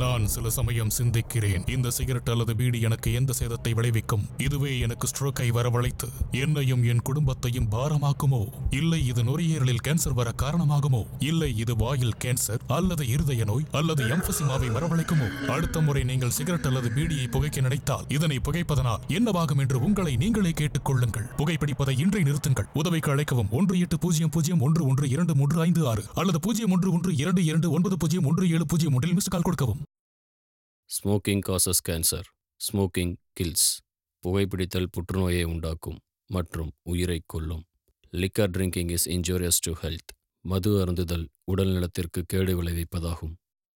நான் சில சமயம் சிந்திக்கிறேன் இந்த சிகரெட் அல்லது பீடி எனக்கு எந்த சேதத்தை விளைவிக்கும் இதுவே எனக்கு ஸ்ட்ரோக்கை வரவழைத்து என்னையும் என் குடும்பத்தையும் பாரமாக்குமோ இல்லை இது நுரையீரலில் கேன்சர் வர காரணமாகுமோ இல்லை இது வாயில் கேன்சர் அல்லது இருதய நோய் அல்லது எம்பசிமாவை வரவழைக்குமோ அடுத்த முறை நீங்கள் சிகரெட் அல்லது பீடியை புகைக்க நினைத்தால் இதனை புகைப்பதனால் என்னவாகும் என்று உங்களை நீங்களே கேட்டுக் கொள்ளுங்கள் புகைப்பிடிப்பதை இன்றை நிறுத்துங்கள் உதவிக்கு அழைக்கவும் ஒன்று எட்டு பூஜ்ஜியம் பூஜ்ஜியம் ஒன்று ஒன்று இரண்டு மூன்று ஐந்து ஆறு அல்லது பூஜ்ஜியம் ஒன்று ஒன்று இரண்டு இரண்டு ஒன்பது பூஜ்ஜியம் ஒன்று ஏழு பூஜ்ஜியம் ஒன்றில் மிஸ் கால் கொடுக்கவும் smoking causes cancer smoking kills புகைப்பிடித்தல் புற்றுநோயை உண்டாக்கும் மற்றும் உயிரை கொல்லும் liquor drinking is injurious to health மது அருந்துதல் உடல் நலத்திற்கு கேடு விளைவிப்பதாகும்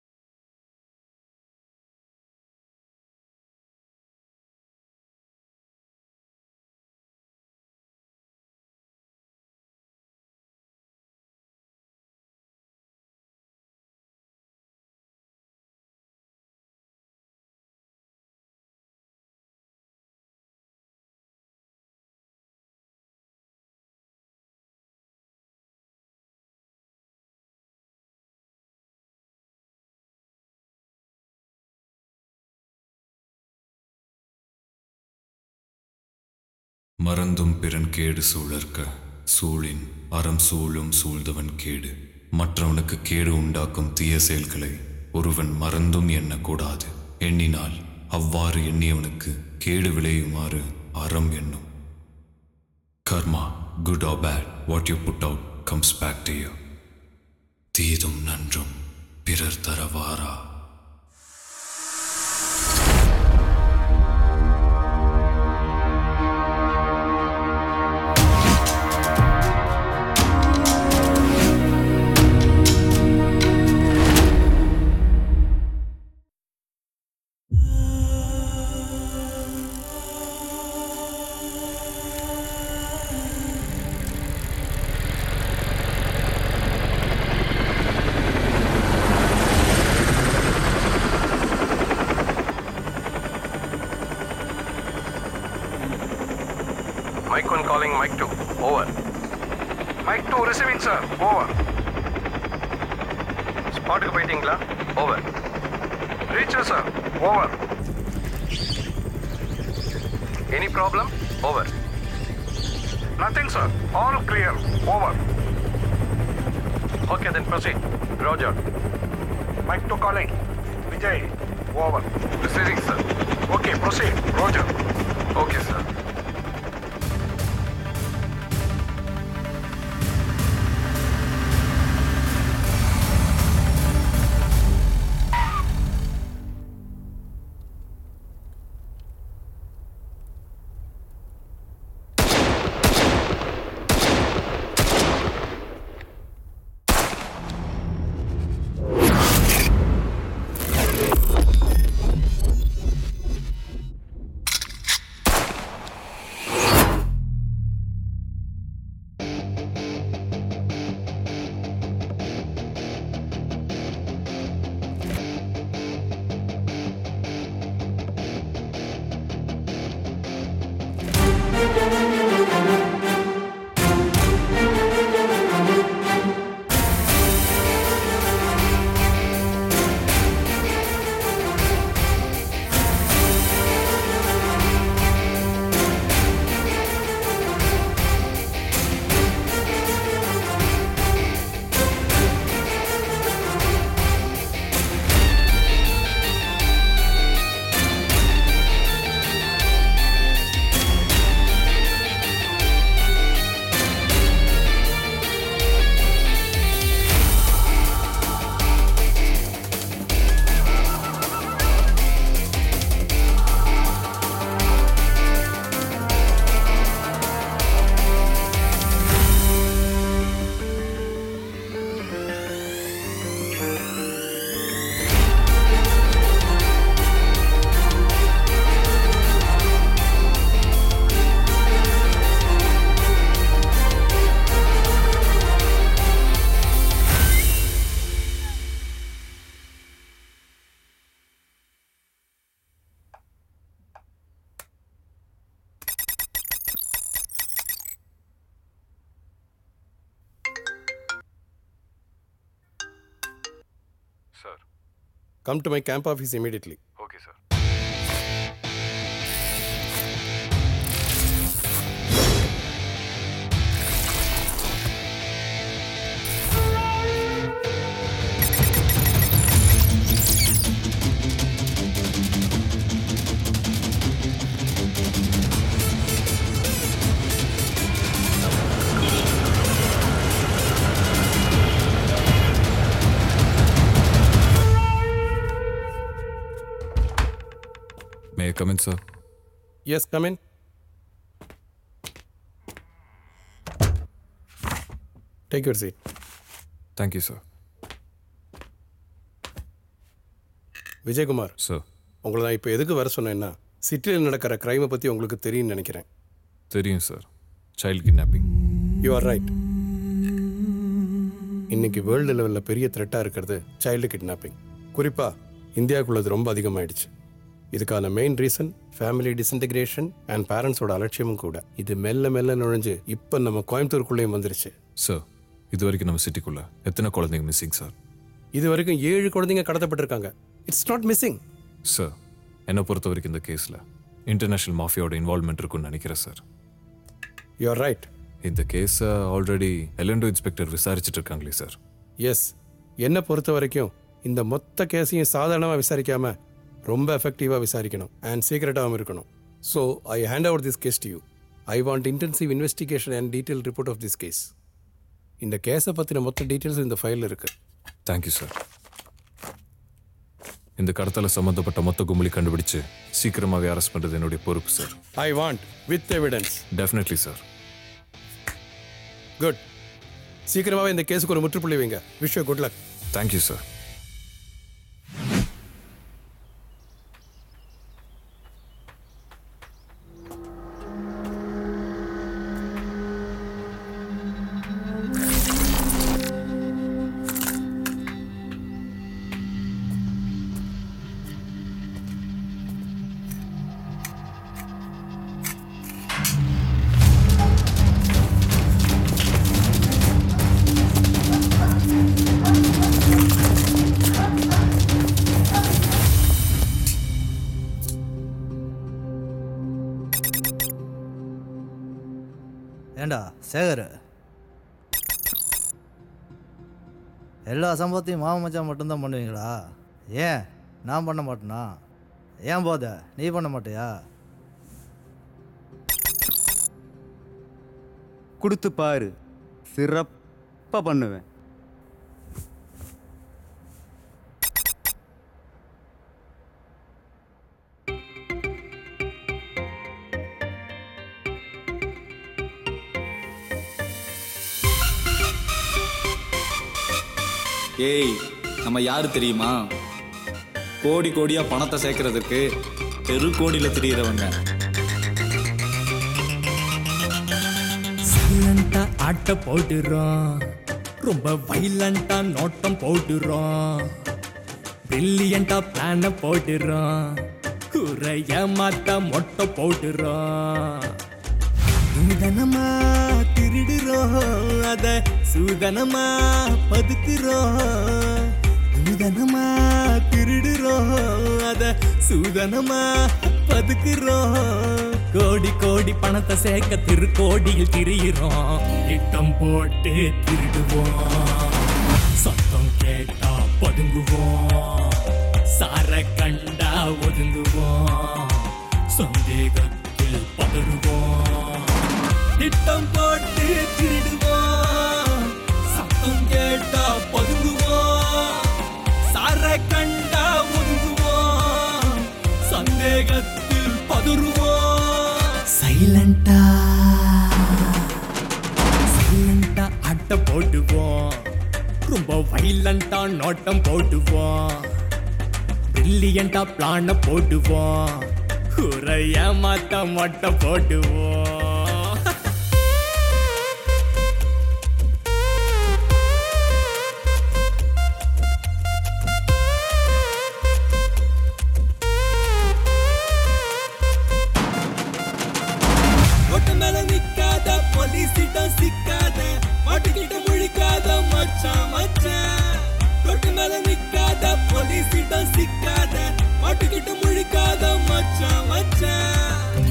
மறந்தும் பிறன் கேடு சூழற்க சூழின் அறம் சூழும் சூழ்ந்தவன் கேடு மற்றவனுக்கு கேடு உண்டாக்கும் தீய செயல்களை ஒருவன் மறந்தும் எண்ணக்கூடாது எண்ணினால் அவ்வாறு எண்ணியவனுக்கு கேடு விளையுமாறு அறம் எண்ணும் karma good or bad what you put out comes back to you தீதும் நன்றும் பிறர் தரவாரா Mike 1 calling Mike 2. Over. Mike 2 receiving, sir. Over. ஸ்பாட்டுக்கு போயிட்டீங்களா over reach sir over any problem over nothing sir all clear over okay then proceed roger mike two calling Vijay over receiving sir okay proceed roger okay sir come to my camp office immediately okay sir may come in sir yes come in take your seat thank you sir Vijayakumar sir உங்களை நான் இப்போ எதுக்கு வர சொன்னேன்னா சிட்டியில் நடக்கிற க்ரைமை பற்றி உங்களுக்கு தெரியும்னு நினைக்கிறேன் தெரியும் sir child kidnapping you are right இன்னைக்கு வேர்ல்டு லெவலில் பெரிய த்ரெட்டாக இருக்கிறது சைல்டு கிட்னாப்பிங் குறிப்பாக இந்தியாவுக்குள்ளது ரொம்ப அதிகமாயிடுச்சு இதுக்கான main reason family disintegration and பேரண்ட்ஸோட அலட்சியமும் கூட இது மெல்ல மெல்ல நுழைஞ்சு இப்போ நம்ம கோயம்புத்தூருக்குள்ளேயும் வந்துருச்சு சார் இது வரைக்கும் நம்ம சிட்டிக்குள்ள எத்தனை குழந்தைங்க மிஸ்ஸிங் சார் இது வரைக்கும் ஏழு குழந்தைங்க கடத்தப்பட்டிருக்காங்க இட்ஸ் நாட் மிஸ்ஸிங் சார் என்னை பொறுத்த வரைக்கும் இந்த கேஸில் இன்டர்நேஷனல் மாஃபியாவோட இன்வால்மெண்ட் இருக்குன்னு நினைக்கிறேன் சார் யூ ஆர் ரைட் இந்த கேஸை ஆல்ரெடி எலண்டோ இன்ஸ்பெக்டர் விசாரிச்சுட்டு இருக்காங்களே சார் எஸ் என்னை பொறுத்த வரைக்கும் இந்த மொத்த கேஸையும் சாதாரணமாக விசாரிக்காம ரொம்ப எஃபெக்டிவாக விசாரிக்கணும் அண்ட் சீக்கிரட்டாகவும் இருக்கணும் so I hand over this case to you I want intensive investigation and detail report of this case இந்த கேஸை பற்றின மொத்த டீட்டெயில்ஸ் இந்த ஃபைலில் இருக்கு தேங்க்யூ சார் இந்த கடத்தல சம்மந்தப்பட்ட மொத்த கும்பலி கண்டுபிடிச்சு சீக்கிரமாகவே அரெஸ்ட் பண்ணுறது என்னுடைய பொறுப்பு sir I want with evidence definitely sir good சீக்கிரமாகவே இந்த கேஸுக்கு ஒரு முற்றுப்புள்ளி வைங்க wish good luck thank you sir ஏண்டா சேகர் எல்லா சம்பவத்தையும் மாமன் மச்சான் மட்டும்தான் பண்ணுவீங்களா ஏன் நான் பண்ண மாட்டேனா ஏன் போத நீ பண்ண மாட்டியா கொடுத்து பாரு சிறப்பாக பண்ணுவேன் ஏய் நம்ம யாரு தெரியுமா கோடி கோடியா பணத்தை சேர்க்கறதுக்கு தெரு கோடியில திரியறவங்க சைலண்டா ஆட்ட போட்டுறோம் ரொம்ப வைலண்டா நோட்டம் போட்டுறோம் பிரில்லியண்டா பிளான போட்டுறோம் குறை ஏமாத்த மொட்டை போட்டுறோம் நூதனமா திருடுறோம் அத சூதனமா பதுக்குறோம் நூதனமா திருடுறோம் அத சூதனமா பதுக்குறோம் கோடி கோடி பணத்தை சேர்க்க திருக்கோடியில் திரியிறோம் திட்டம் போட்டு திருடுவோம் சத்தம் கேட்டா பதுங்குவோம் சார கண்டா ஒதுங்குவோம் சந்தேகத்தில் பதறுவோம் திட்டம் போட்டு திருடுவோம் சத்தம் கேட்டா பதுங்குவோம் சார கண்டா ஒதுங்குவோம் சந்தேகத்தில் பதறுவோம் சைலண்டா சைலண்டா அட்டை போட்டுவோம் ரொம்ப வைலண்டா நோட்டம் போட்டுவோம் பிரில்லியண்டா பிளான போட்டுவோம் குறைய மாத்த மொட்டை போட்டுவோம் ஒட்டு மேல நிக்காத போலீஸிடம் சிக்காத மாட்டுக்கிட்ட முழிக்காத மச்சான் மச்சான் தொட்டு மேல நிக்காத நிக்காத போலீஸிடம் சிக்காத மாட்டுக்கிட்ட முழிக்காத மச்சான் மச்சான்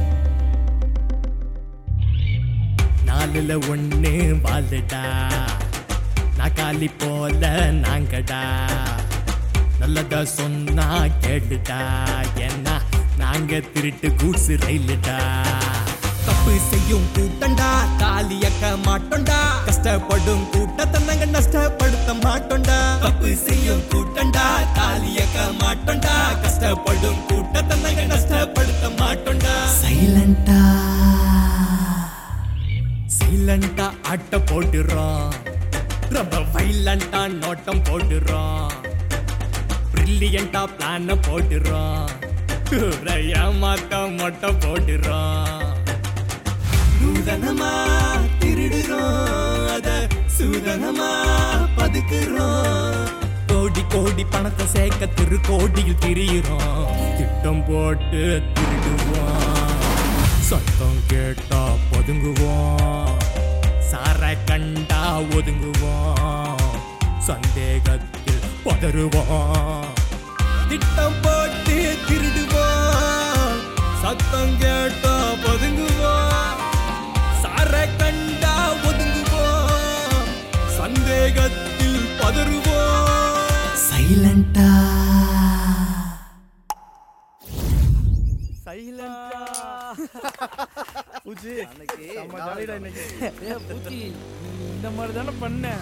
நாலுல ஒண்ணு வாழ்ந்துடா நாக்காளி போல நாங்கடா நல்லதா சொன்னா கேட்டுடா ஏன்னா நாங்க திருட்டு கூட்ஸ் ரயிலுடா தப்பு செய்யும் கூட்டண்டா தாலியக்க மாட்டோண்டா கஷ்டப்படும் கூட்டத்தை நாங்க நஷ்டப்படுத்த மாட்டோண்டா தப்பு செய்யும் கூட்டண்டா தாலியக்க மாட்டோண்டா கஷ்டப்படும் கூட்டத்தை நாங்க நஷ்டப்படுத்த மாட்டோண்டா சைலண்டா சைலண்டா ஆட்ட போட்டுறோம் ரொம்ப வைலண்டா நோட்டம் போட்டுறோம் பிரில்லியண்டா பிளான போட்டுறோம் ஏமாத்த மொட்டை போட்டுறோம் நூதனமா திருடுறோம் அத சூதனமா பதுக்குறோம் கோடி கோடி பணத்தை சேர்க்க திரு கோடியில் திரியிறோம் திட்டம் போட்டு திருடுவோம் சத்தம் கேட்டா பதுங்குவோம் சார கண்டா ஒதுங்குவோம் சந்தேகத்தில் பதறுவோம் திட்டம் போட்டு திருடுவோம் சத்தம் கேட்டா பதுங்குவோம் சார கண்டா ஒதுங்குவோம் சந்தேகத்தில் பதறுவோம் சைலண்டா இந்த மாதிரி தானே பண்ணேன்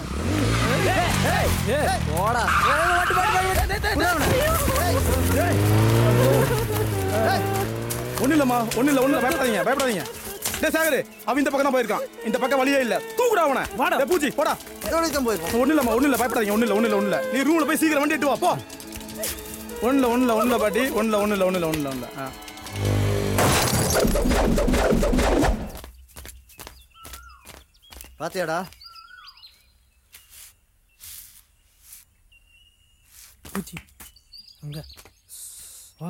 ஒண்ணு இல்லம்மா ஒண்ணு இல்ல ஒண்ணு இல்ல பயப்படாதீங்க பயப்படாதீங்க டேய் சாகரு அவன் இந்த பக்கம் தான் போயிருக்கான் இந்த பக்கம் வழியே இல்ல தூக்குடா அவனை வாடா பூச்சி போடா ஒண்ணு இல்லம்மா ஒண்ணு இல்ல பயப்படாதீங்க ஒண்ணு இல்ல ஒண்ணு இல்ல ஒண்ணு இல்ல நீ ரூம்ல போய் சீக்கிரம் வண்டி எட்டு வா போ ஒண்ணு இல்ல ஒண்ணு இல்ல ஒண்ணு இல்ல பாட்டி ஒண்ணு இல்ல ஒண்ணு இல்ல ஒண்ணு இல்ல ஒண்ணு இல்ல ஒண்ணு இல்ல ஆ. பாத்தியாடா பூச்சி அங்க வா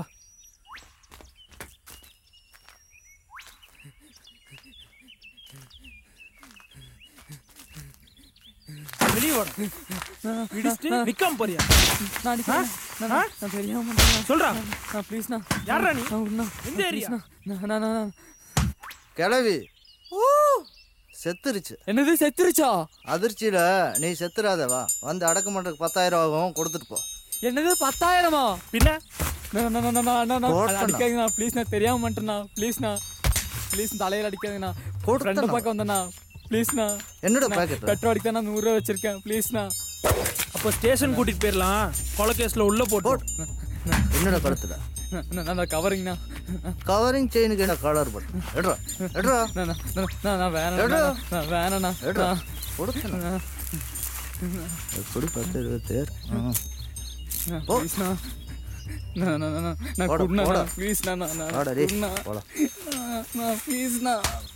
வெளியே வாடா இடிச்சிட்டு நிக்காம போறியா நான் ஆ? ஆ? நான் தெரியாம சொல்றா நான் ப்ளீஸ்ண்ணா யாரா நீ நான் எந்த ஏரியா நான் நான் நான் கிளவி செத்துருச்சு என்னது செத்துருச்சா அதிர்ச்சியில நீ செத்துறாத வா வந்து அடக்கமாட்டுக்கு பத்தாயிரம் ஆகும் கொடுத்துட்டு போ என்னது பத்தாயிரமா பின்ன நான் நான் நான் நான் நான் நான் போட்டேண்ணா. அடிக்காதீங்கண்ணா ப்ளீஸ் நான் தெரியாம மாட்டேண்ணா ப்ளீஸ்ண்ணா ப்ளீஸ் தலையில அடிக்காதீங்கண்ணா கொடுத்தேண்ணா. ஃப்ரெண்டு பார்க்க வந்தண்ணா ப்ளீஸ்ண்ணா என்னோட packet? பெட்ரோல் அடிக்க தான் நான் நூறுரூவா வச்சிருக்கேன் ப்ளீஸ்ண்ணா அப்போ ஸ்டேஷன் கூட்டிட்டு போயிடலாம் கொலை கேஸ்ல உள்ள போட்டு என்னோட கழுத்துல நான் நான் கவரிங்ண்ணா கவரிங் செயினுக்கு என்ன கலர் பட்டன் எடுறா எடுறா நான் நான் நான் நான் நான் வேணாண்ணா எடுறா. நான் வேணாண்ணா எடுறா நான் கொடுத்தேண்ணா எப்படி பத்து இருபத்தேர் ப்ளீஸ்ண்ணா நான் நான் நான் நான் போடா, குடுண்ணா போடா. ப்ளீஸ்ண்ணா நான் நான் வாடா டேய், குடுண்ணா. போடா. நான் நான் ப்ளீஸ்ண்ணா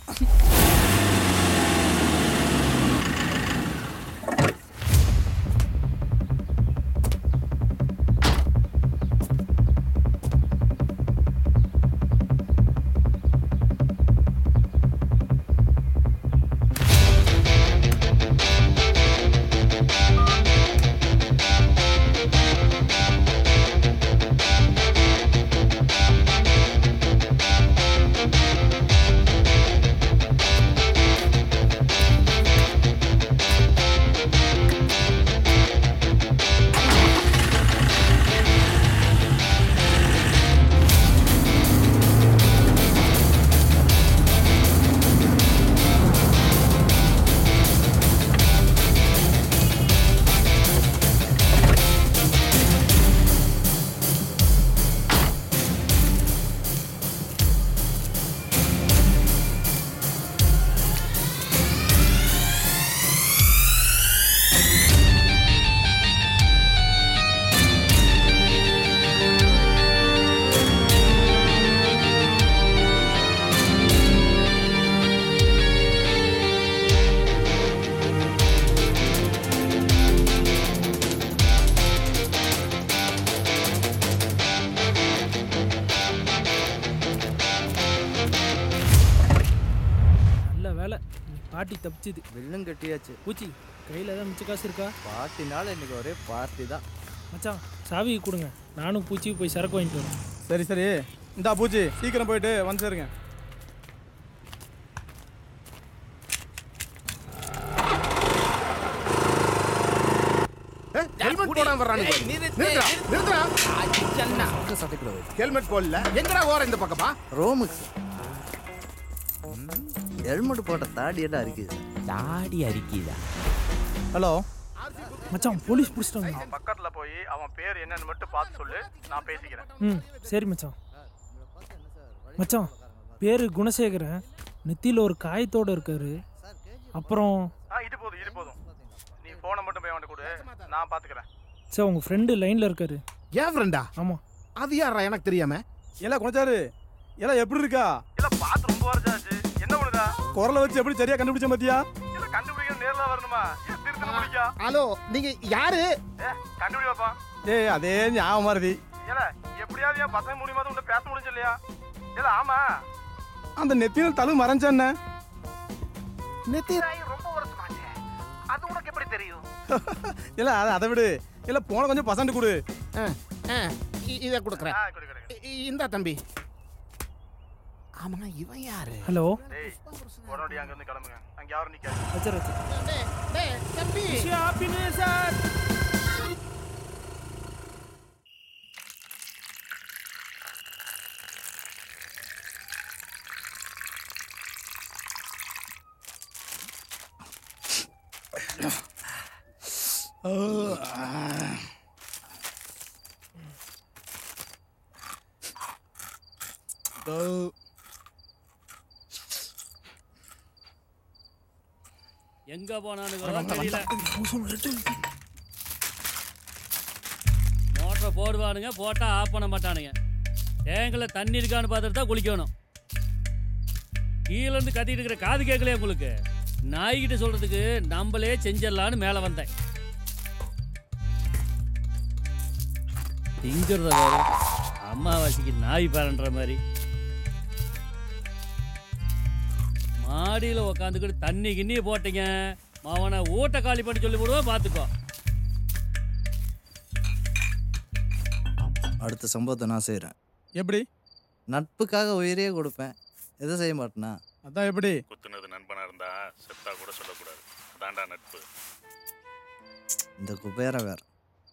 நல்ல வேலை இன்னைக்கு பாட்டி தப்பிச்சுது வில்லும் கட்டியாச்சு பூச்சி கையில் ஏதாவது மிச்ச காசு இருக்கா பாட்டினால இன்னைக்கு ஒரே பார்ட்டி தான் மச்சான் சாவி கொடுங்க நானும் பூச்சி போய் சரக்கு வாங்கிட்டு வரேன் சரி சரி இந்தா பூச்சி சீக்கிரம் போயிட்டு வந்து சேருங்க ஹெல்மெட் போடாம வர்றானுங்க நிறுத்துடா நிறுத்துடா ஹெல்மெட் போடல எங்கடா ஓர இந்த பக்கமா ரோமுக்கு ஹெல்மெட் போட்ட தாடி எல்லாம் அரிக்குது தாடி அரிக்குதா ஹலோ மச்சான் போலீஸ் பிடிச்சிட்டாங்க பக்கத்துல போய் அவன் பேர் என்னன்னு மட்டும் பார்த்து சொல்லு நான் பேசிக்கிறேன் ம் சரி மச்சான் மச்சான் பேரு குணசேகரன் நெத்தியில் ஒரு காயத்தோடு இருக்காரு அப்புறம் ஆ இது போதும் இது போதும் நீ போனை மட்டும் போய் அவன்கிட்ட கொடு நான் பாத்துக்கிறேன் சார் உங்கள் ஃப்ரெண்டு லைனில் இருக்காரு ஏன் ஃப்ரெண்டா ஆமாம் அது யாரா எனக்கு தெரியாம இல்ல கொஞ்சாரு இல்ல எப்படி இருக்கா இல்ல பார்த்து ரொம்ப வருஷாச்சு என்ன பண்ணுதா குரலை வச்சு எப்படி சரியா கண்டுபிடிச்ச பாத்தியா இல்ல கண்டுபிடிக்க நேர்ல வரணுமா ஏன் திருத்தணும் முடிக்கா ஹலோ நீங்க யாரு கண்டுபிடி பாப்பா ஏய் அதே ஞாபகம் மருதி ஏல எப்படியாவது என் பசங்க மூலியமா உன்ட பேச முடிஞ்சு இல்லையா இல்ல ஆமா அந்த நெத்தியில் தழு மறைஞ்ச என்ன நெத்தி ரொம்ப வருஷமாச்சு அது உனக்கு எப்படி தெரியும் இல்ல அத- அதை விடு இல்ல போன கொஞ்சம் பசண்ட் கொடு இதை கொடுக்குறேன் இ- இந்தா தம்பி ஆமா இவன் யாரு ஹலோ டேய் உடனடி அங்க இருந்து கிளம்புங்க அங்க யாரும் நிக்காது வச்சர் வச்சர் தம்பி ஹாப்பி நியூ சார் எங்க போனானுங்க தெரியல மோட்டரை போடுவானுங்க போட்டா ஆஃப் பண்ண மாட்டானுங்க டேங்கில் தண்ணி இருக்கான்னு பார்த்துட்டு தான் குளிக்கணும் கீழ இருந்து கத்திட்டு இருக்கிற காது கேட்கலையே உங்களுக்கு நாய்கிட்ட சொல்றதுக்கு நம்மளே செஞ்சிடலான்னு மேலே வந்தேன் திங்கிறத வேற அம்மாவாசைக்கு நாய் பரன்ற மாதிரி மாடியில் உக்காந்துக்கிட்டு தண்ணி கிண்ணி போட்டீங்க அவனை ஊட்ட காலி பண்ணி சொல்லி விடுவேன் பார்த்துக்கோ அடுத்த சம்பவத்தை நான் செய்கிறேன் எப்படி நட்புக்காக உயிரையே கொடுப்பேன் எதை செய்ய மாட்டேனா அதான் எப்படி குத்துனது நண்பனா இருந்தா செத்தா கூட சொல்லக்கூடாது அதான்டா நட்பு இந்த குபேரம் வேற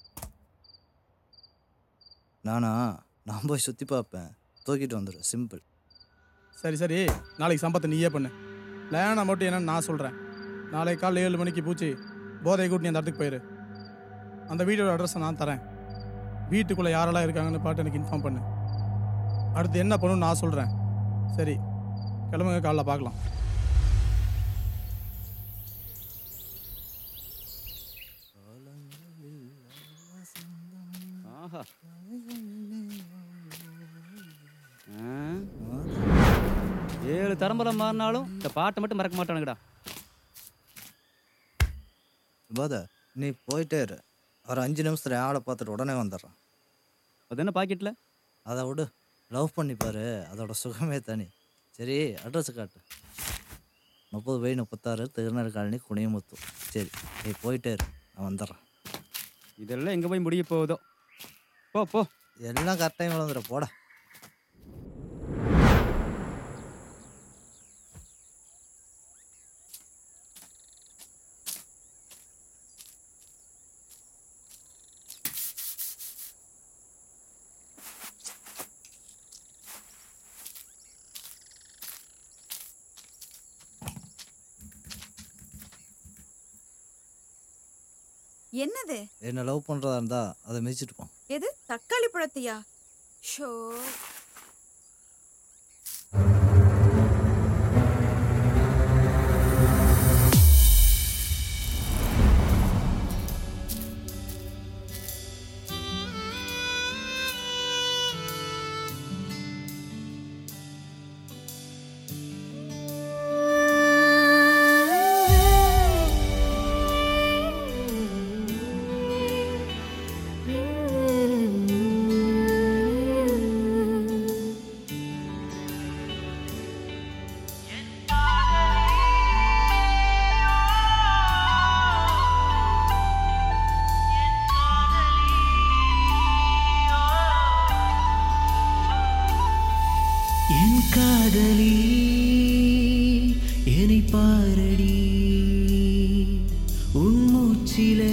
நானா நான் போய் சுற்றி பார்ப்பேன் தூக்கிட்டு வந்துடுவேன் சிம்பிள் சரி சரி நாளைக்கு சம்பத்தை நீயே பண்ணு லேனா மட்டும் என்னன்னு நான் சொல்கிறேன் நாளைக்கு காலைல ஏழு மணிக்கு பூச்சி போதை கூட்டி நீ அந்த இடத்துக்கு போயிரு அந்த வீடியோட அட்ரஸை நான் தரேன் வீட்டுக்குள்ளே யாரெல்லாம் இருக்காங்கன்னு பாட்டு எனக்கு இன்ஃபார்ம் பண்ணு அடுத்து என்ன பண்ணணும்னு நான் சொல்கிறேன் சரி கிளம்புங்க காலைல பார்க்கலாம் ஆஹா ஏழு தரம்பரை மாறினாலும் இந்த பாட்டை மட்டும் மறக்க மாட்டானுங்கடா போத நீ போயிட்டே இரு ஒரு அஞ்சு நிமிஷத்துல ஆளை பார்த்துட்டு உடனே வந்துடுறான் அது என்ன பாக்கெட்டில் அதை விடு லவ் பண்ணி பாரு அதோட சுகமே தனி சரி அட்ரஸ் காட்டு முப்பது பை முப்பத்தாறு திருநெல் காலனி குனியமுத்து சரி நீ போயிட்டே இரு நான் வந்துடுறேன் இதெல்லாம் எங்கே போய் முடிய போகுதோ போ போ எல்லாம் கரெக்ட் டைமில் வந்துடுற போடா என்னது என்ன லவ் பண்ணுறதா இருந்தா அதை மிதிச்சிட்டு போ எது தக்காளி பழத்தையா ஷோ பாரடி உன் மூச்சிலே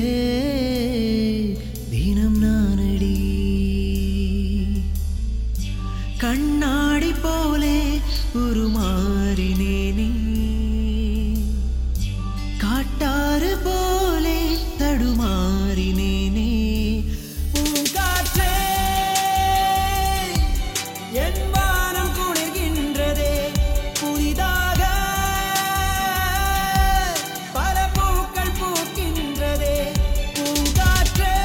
தினம் நானடி கண்ணாடி போலே உருமாறினேனே காட்டாறு போலே தடுமாறினேனே உன் காற்றே என் வானம் குளிர்கின்றதே புதிதாக பல பூக்கள் பூக்கின்றதே பூங்காற்றே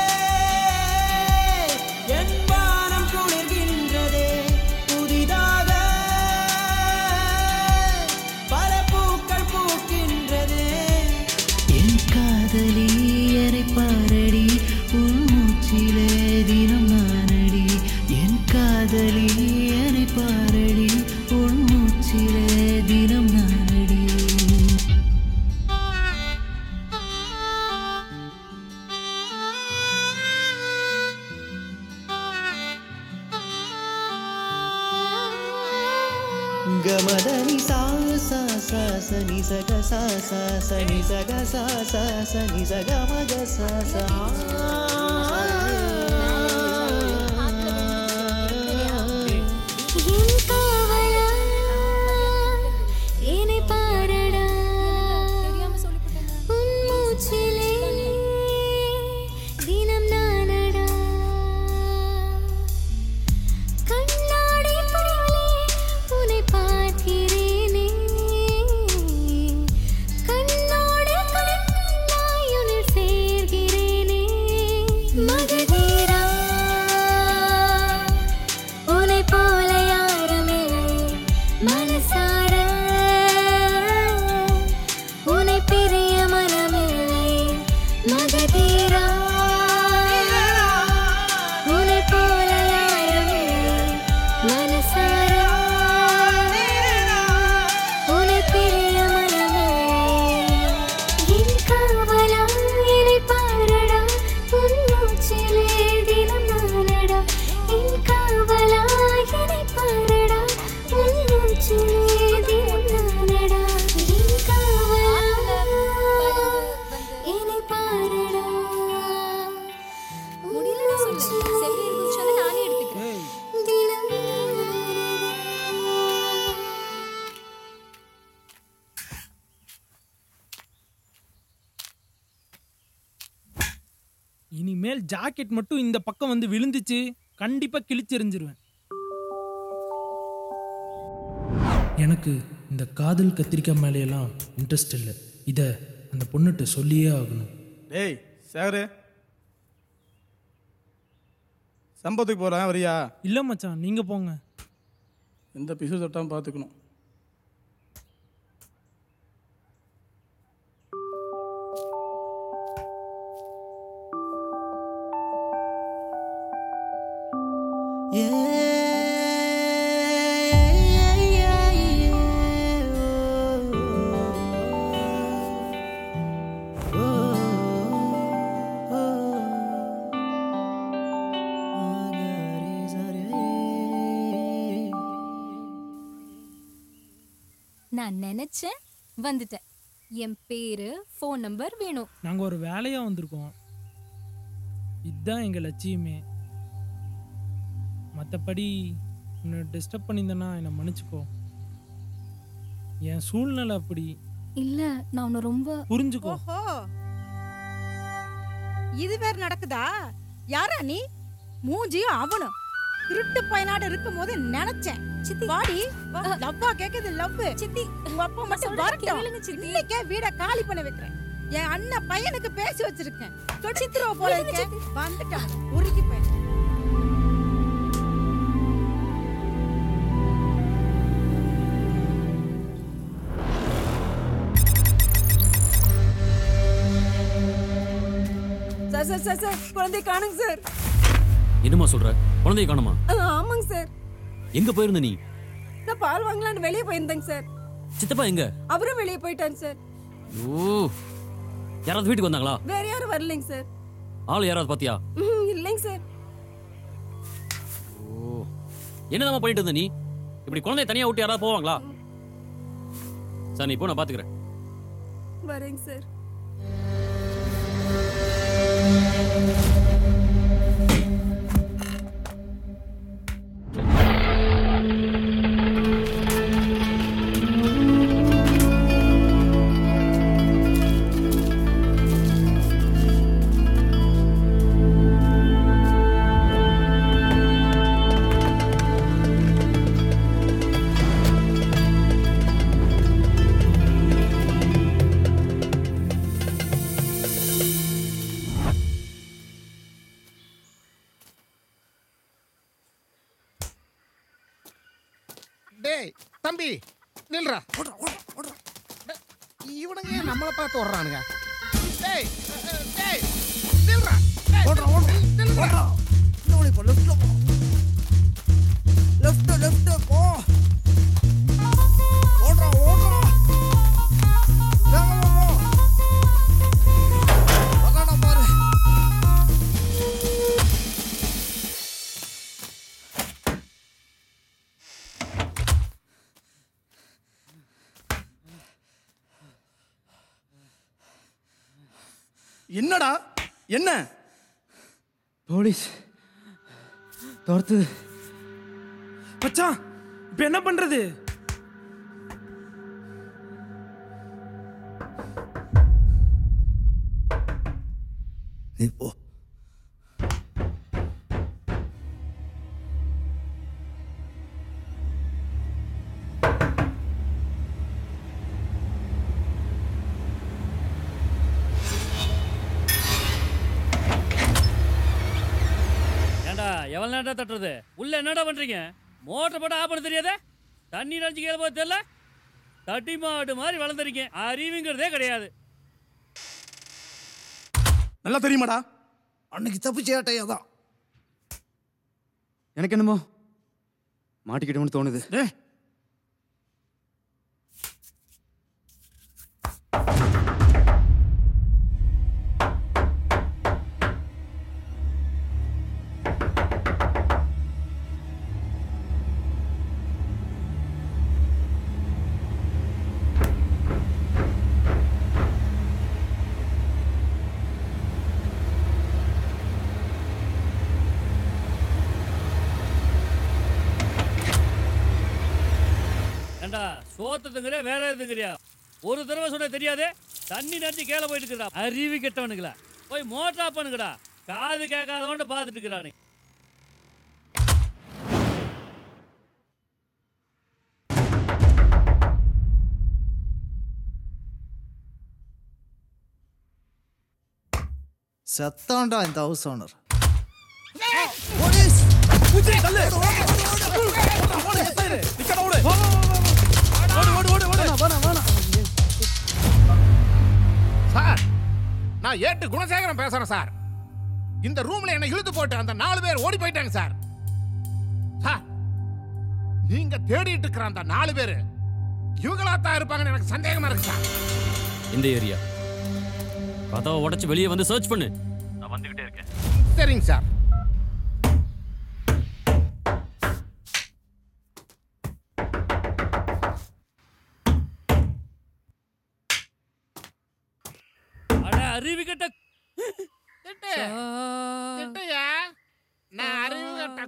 என் வானம் குளிர்கின்றதே புதிதாக பல பூக்கள் பூக்கின்றதே என் காதலி என்னை பாரடி உன் மூச்சிலே தினம் நானடி என் காதலி என்னை பாரடி உன் மூச்சிலே தினம் நானடி గమదని సా సా సా స ని స గ సా సా స ని స గ సా సా స ని స గ మ గ సా సా என் காவலா என்னை பாரடா உன் மூச்சிலே தினம் நானடா கண்ணாடி போலே உன்னை பார்க்கிறேனே கண்ணோடு கண்ணாய் உன்னில் சேர்கிறேனே மகதீரா உன்னை போல யாரும் இல்லை மனசார உன்னை பிரிய மனமில்லை மகதீரா உன்னை போல யாரும் இல்லை மனசார உன்னை பிரிய மனமில்லை என் காவலா என்னை பாரடா உன் மூச்சிலே தினம் நானடா என் காவலா என்னை பாரடா உன் மூச்சிலே தினம் நானடா என் காவலா என்னை பாரடா முடியல சொல்லு செவி இருந்துச்சு நானே எடுத்துக்கிறேன் தினம் இனிமேல் ஜாக்கெட் மட்டும் இந்த பக்கம் வந்து விழுந்துச்சு கண்டிப்பா கிழிச்செறிஞ்சிருவேன் எனக்கு இந்த காதல் கத்திரிக்காய் மேலையெல்லாம் இன்ட்ரெஸ்ட் இல்லை இதை அந்த பொண்ணுகிட்ட சொல்லியே ஆகணும் டேய் சேகரு சம்பவத்துக்கு போகிறேன் வரியா இல்லை மச்சான் நீங்க போங்க எந்த பிசு தொட்டாமல் பார்த்துக்கணும் நான் நினைச்சேன் வந்துட்டேன் என் பேரு ஃபோன் நம்பர் வேணும் நாங்கள் ஒரு வேலையாக வந்திருக்கோம் இதுதான் எங்கள் லட்சியமே மற்றபடி உன்னை டிஸ்டர்ப் பண்ணியிருந்தேன்னா என்னை மன்னிச்சுக்கோ என் சூழ்நிலை அப்படி இல்ல நான் உன்னை ரொம்ப புரிஞ்சுக்கோ ஓஹோ இது வேற நடக்குதா யாரா நீ மூஞ்சியும் அவனும் திருட்டு பையனாட இருக்கும் போது நினைச்சேன் சித்தி வாடி லவ்வா கேக்குது லவ் சித்தி உங்க அப்பா மட்டும் வரட்டும் இன்னைக்கே வீட காலி பண்ண வைக்கிறேன் என் அண்ணன் பையனுக்கு பேசி வச்சிருக்கேன் சித்திரோ போல இருக்கேன் வந்துட்டான் உருக்கி பையன் சார் சார் சார் சார் குழந்தை காணுங்க சார் என்னம்மா சொல்ற குழந்தைய காணுமா ஆ, ஆமாங்க சார் எங்க போயிருந்த நீ நான் பால் வாங்கலாம்னு வெளியே போயிருந்தேங்க சார் சித்தப்பா எங்க அவரும் வெளியே போயிட்டாங்க சார் ஓ யாராவது வீட்டுக்கு வந்தாங்களா வேற யாரும் வரலைங்க சார் ஆள் யாராவது பாத்தியா ம்ஹும், இல்லைங்க சார் என்னதாம்மா பண்ணிட்டு இருந்த நீ இப்படி குழந்தைய தனியா விட்டு யாராவது போவாங்களா சார் நீ போ நான் பாத்துக்கிறேன் வரேங்க சார் டேய் தம்பி நில்றா டேய், இவனுங்க ஏன் நம்மளை பார்த்து ஓடுறானுங்க டேய் அஹ், டேய் நில்றா டேய், நில்றா லெஃப்ட் லெஃப்ட் போ ஓடுறா ஓடுறா வேகமா போ வராடா பாரு என்னடா என்ன போலீஸ் துரத்துது மச்சான் இப்போ என்ன பண்றது நீ போ ஏண்டா எவ்வளோ நேரம் தட்டுறது உள்ள என்னடா பண்றீங்க மோட்டர் போட்டு ஆஃப் பண்ண தெரியாதே தண்ணி நினைச்சு கீழே போக தெரியல தட்டி மாடு மாதிரி வளர்ந்துருக்கீங்க அறிவுங்கிறதே கிடையாது நல்லா தெரியுமாடா அன்னைக்கு தப்பிச்சேட்டையா தான் எனக்கு என்னமோ மாட்டிக்கிட்டோம்னு தோணுது டேய் ஏண்டா சோத்தத்துங்கிறியா வேற எதுங்கிறியா ஒரு தடவை சொன்ன தெரியாதே தண்ணி நினைச்சு கீழே போயிட்டு இருக்கிறா அறிவு கெட்டவனுங்களா போய் மோட்டர் ஆஃப் பண்ணுங்கடா காது கேட்காதவன்ட்டு பார்த்துட்டு இருக்கிறானு செத்தான்டா இந்த ஹவுஸ் ஓனர் பூச்சி தள்ளு ஓடு எஸ்ஐரு நிக்காத ஓடு ஓடு ஓடு ஓடு ஓடு வேணாம் வேணாம் சார் நான் ஏட்டு குணசேகரன் பேசுறேன் சார் இந்த ரூம்ல என்ன இழுத்து போட்டு அந்த நாலு பேர் ஓடி போயிட்டாங்க சார் சார் நீங்க தேடிட்டு இருக்கிற அந்த நாலு பேர் இவங்களா தான் இருப்பாங்கன்னு எனக்கு சந்தேகமா இருக்கு சார் இந்த ஏரியா கதவை உடைச்சு வெளியே வந்து சர்ச் பண்ணு நான் வந்துகிட்டே இருக்கேன் சரிங்க சார் அட அறிவு கெட்ட திட்டு திட்டுயா நான் அறிவு கட்ட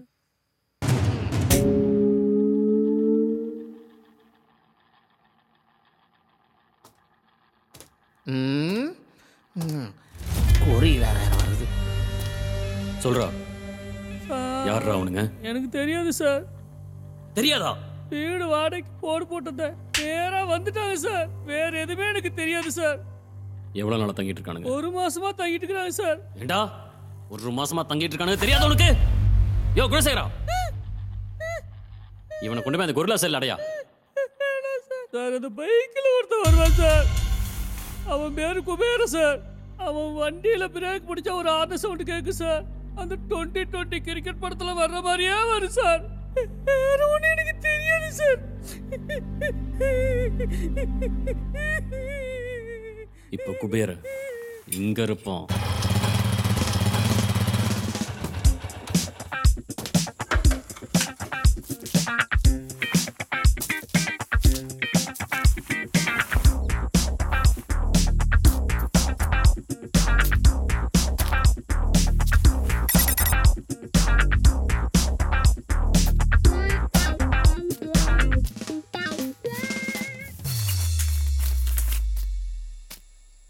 ம் ம். குறி வேற வேற வருது சொல்றா யார்ரா அவனுங்க எனக்கு தெரியாது சார் தெரியாதா வீடு வாடகைக்கு போடு போட்டதேன் நேரா வந்துட்டாங்க சார் வேற எதுவுமே எனக்கு தெரியாது சார் எவ்வளவு நாளா தங்கிட்டு இருக்கானுங்க ஒரு மாசமா தங்கிட்டு இருக்கிறாங்க சார் ஏண்டா ஒரு மாசமா தங்கிட்டு இருக்கானுங்க தெரியாத உனக்கு யோ குணசேகரா இவனை கொண்டு போய் அந்த கொரில்லா செல் அடையா சார் அந்த பைக்கில் ஒருத்தன் வருவான் சார் அவன் பேரு குபேர சார் அவன் வண்டியில பிரேக் பிடிச்சா ஒரு ஆர்ன சவுண்ட் கேக்கு சார் அந்த டுவெண்ட்டி டுவெண்ட்டி கிரிக்கெட் படத்துல வர்ற மாதிரியே வரும் சார் வேற ஒண்ணு எனக்கு தெரியாது சார் இப்ப குபேர இங்க இருப்போம்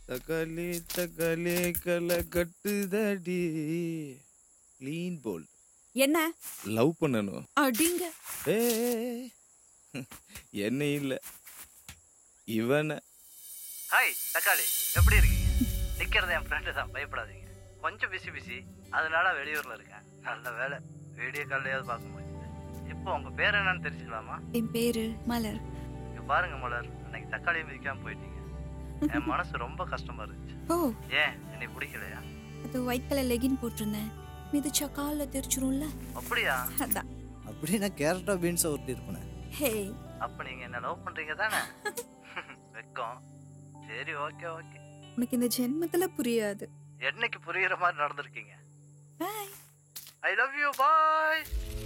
தக்காளி தக்காளி களை கட்டுதடி லீன் போல் என்ன லவ் பண்ணணும் அடிங்க ஏய் என்ன இல்ல இவனை ஹாய் தக்காளி எப்படி இருக்கீங்க நிற்கிறது என் ஃப்ரெண்டு தான் பயப்படாதீங்க கொஞ்சம் பிஸி பிஸி அதனால வெளியூரில் இருக்கேன் நல்ல வேலை வீடியோ கால்லையாவது பார்க்க முடியுது இப்போ உங்கள் பேர் என்னன்னு தெரிஞ்சுக்கலாமா என் பேரு மலர் இங்கே பாருங்க மலர் அன்னைக்கு தக்காளி மிதிக்காம போயிட்டீங்க என் மனசு ரொம்ப கஷ்டமா இருந்துச்சு ஓ ஏன் என்னை பிடிக்கலையா அது ஒயிட் கலர் லெகின் போட்டிருந்தேன் மிதிச்சா காலில் தெரிச்சிரும்ல அப்படியா அதான் அப்படின்னா கேரட்டா பீன்ஸை ஊற்றி இருப்பேன் ஹே அப்போ நீங்கள் என்ன லவ் பண்ணுறீங்க தானே வெக்கம் சரி ஓகே ஓகே உனக்கு இந்த ஜென்மத்துல புரியாது என்னைக்கு புரியுற மாதிரி நடந்திருக்கீங்க bye I love you bye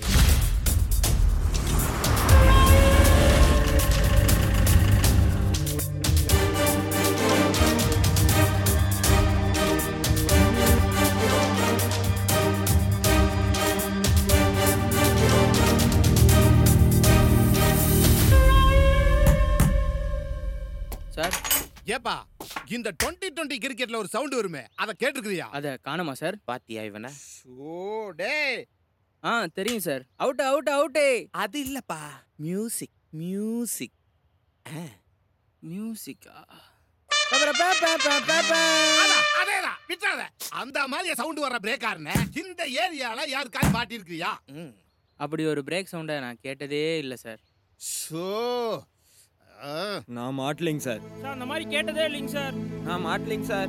sir ஏப்பா இந்த டுவெண்ட்டி டுவெண்ட்டி கிரிக்கெட்ல ஒரு சவுண்ட் வருமே அதை கேட்டிருக்கிறியா அதை காணுமா சார் பாத்தியா இவனை ஓ டேய் ஆ தெரியும் சார் அவுட் அவுட் அவுட்டே அது இல்லப்பா மியூசிக் மியூசிக் மியூசிக்கா அதான், அதேதான் விட்டுறாத அந்த மாதிரி சவுண்ட் வர்ற பிரேக்காரன இந்த ஏரியால யாருக்காவது மாட்டிருக்கியா அப்படி ஒரு பிரேக் சவுண்டை நான் கேட்டதே இல்லை சார் ஷோ நான் மாட்டலிங் சார் சார் அந்த மாதிரி கேட்டதே இல்லைங்க சார் நான் மாட்டலிங் சார்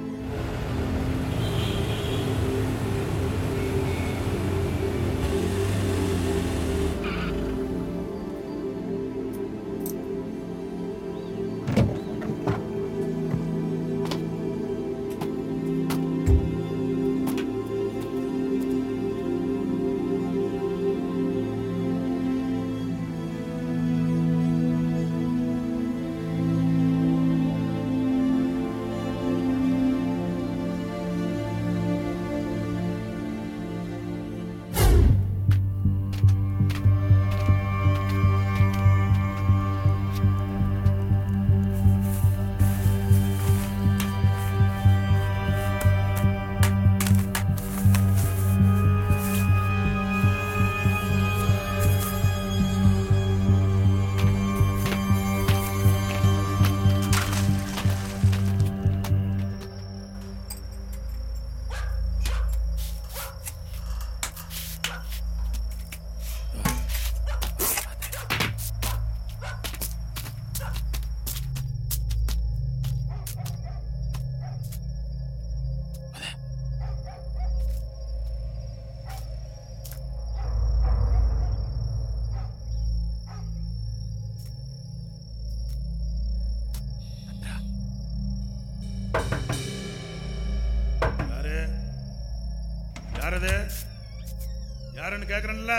யாரு யார் அது யாருன்னு கேக்குறேன்ல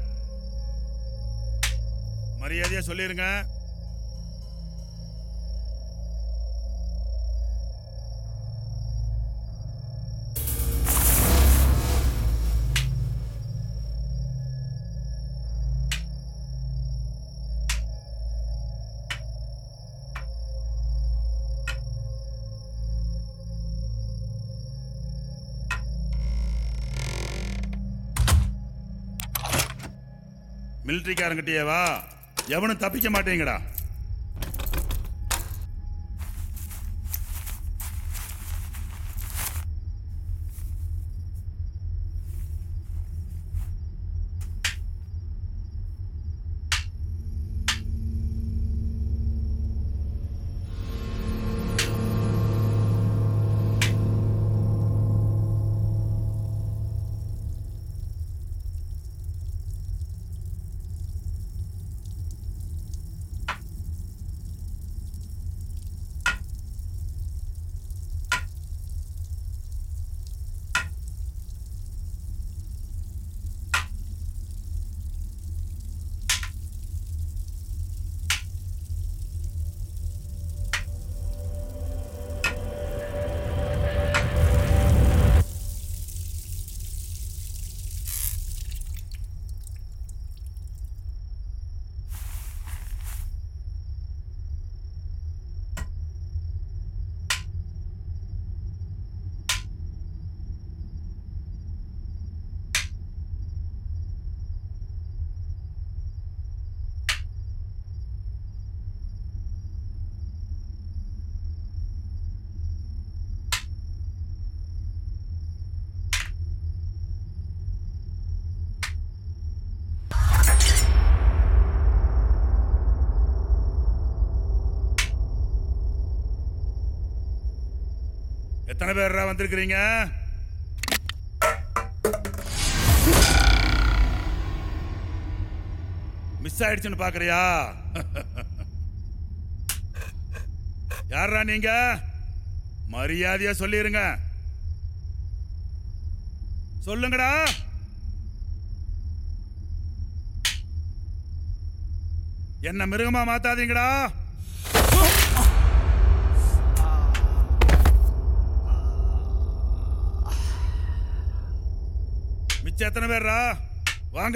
மரியாதையா சொல்லிருங்க மிலிட்ரிக்காரங்கிட்டேவா எவனும் தப்பிக்க மாட்டேங்கடா எத்தனை பேர்ரா வந்திருக்கிறீங்க மிஸ் ஆயிடுச்சுன்னு பாக்குறியா யாரா நீங்க மரியாதையா சொல்லிருங்க சொல்லுங்கடா என்ன மிருகமா மாத்தாதீங்கடா மிச்சம் எத்தனை பேர்ரா வாங்க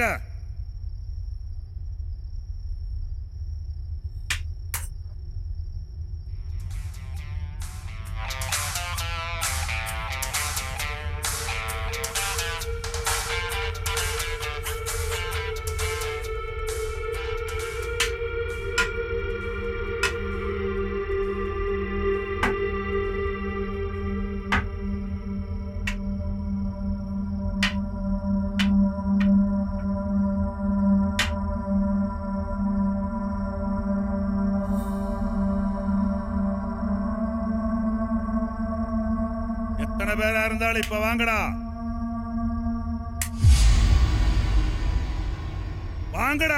எத்தனை பேரா இருந்தாலும் இப்ப வாங்கடா வாங்கடா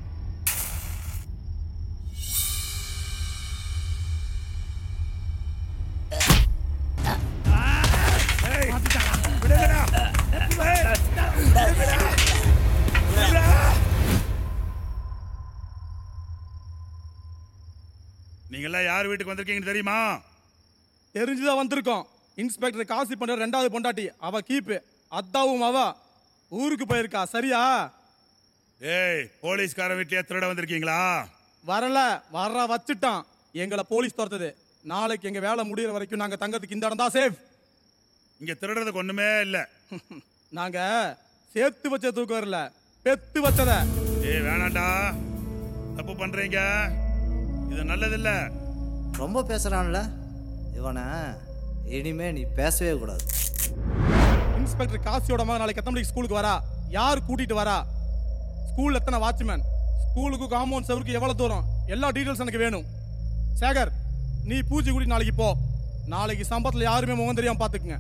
ஏய், விடுங்கடா. ஏய், விடுங்கடா. விடுங்கடா. நீங்கெல்லாம் யார் வீட்டுக்கு வந்திருக்கீங்கன்னு தெரியுமா தெரிஞ்சுதான் வந்திருக்கோம் இன்ஸ்பெக்டர் காசி பண்ற ரெண்டாவது பொண்டாட்டி அவ கீப்பு அத்தாவும் அவ ஊருக்கு போயிருக்கா சரியா ஏய் போலீஸ்கார வீட்லயே திருட வந்திருக்கீங்களா வரல வர வச்சுட்டான் எங்களை போலீஸ் துரத்துது நாளைக்கு எங்க வேலை முடியிற வரைக்கும் நாங்க தங்கறதுக்கு இந்த இடம் தான் சேஃப் இங்க திருடுறதுக்கு ஒண்ணுமே இல்ல நாங்க சேர்த்து வச்ச தூக்கம் வரல பெத்து வச்சத ஏய் வேணாண்டா தப்பு பண்றீங்க இது நல்லதில்ல ரொம்ப பேசுறான்ல இவனை இனிமே நீ பேசவே கூடாது இன்ஸ்பெக்டர் காசியோட மகன் நாளைக்கு எத்தனை மணிக்கு ஸ்கூலுக்கு வரா யார் கூட்டிட்டு வரா ஸ்கூல்ல எத்தனை வாட்ச்மேன் ஸ்கூலுக்கு காம்பவுண்ட் செவருக்கு எவ்வளவு தூரம் எல்லா டீடைல்ஸ் எனக்கு வேணும் சேகர் நீ பூஜை கூட்டி நாளைக்கு போ நாளைக்கு சம்பளத்துல யாருமே முகம் தெரியாம பாத்துக்குங்க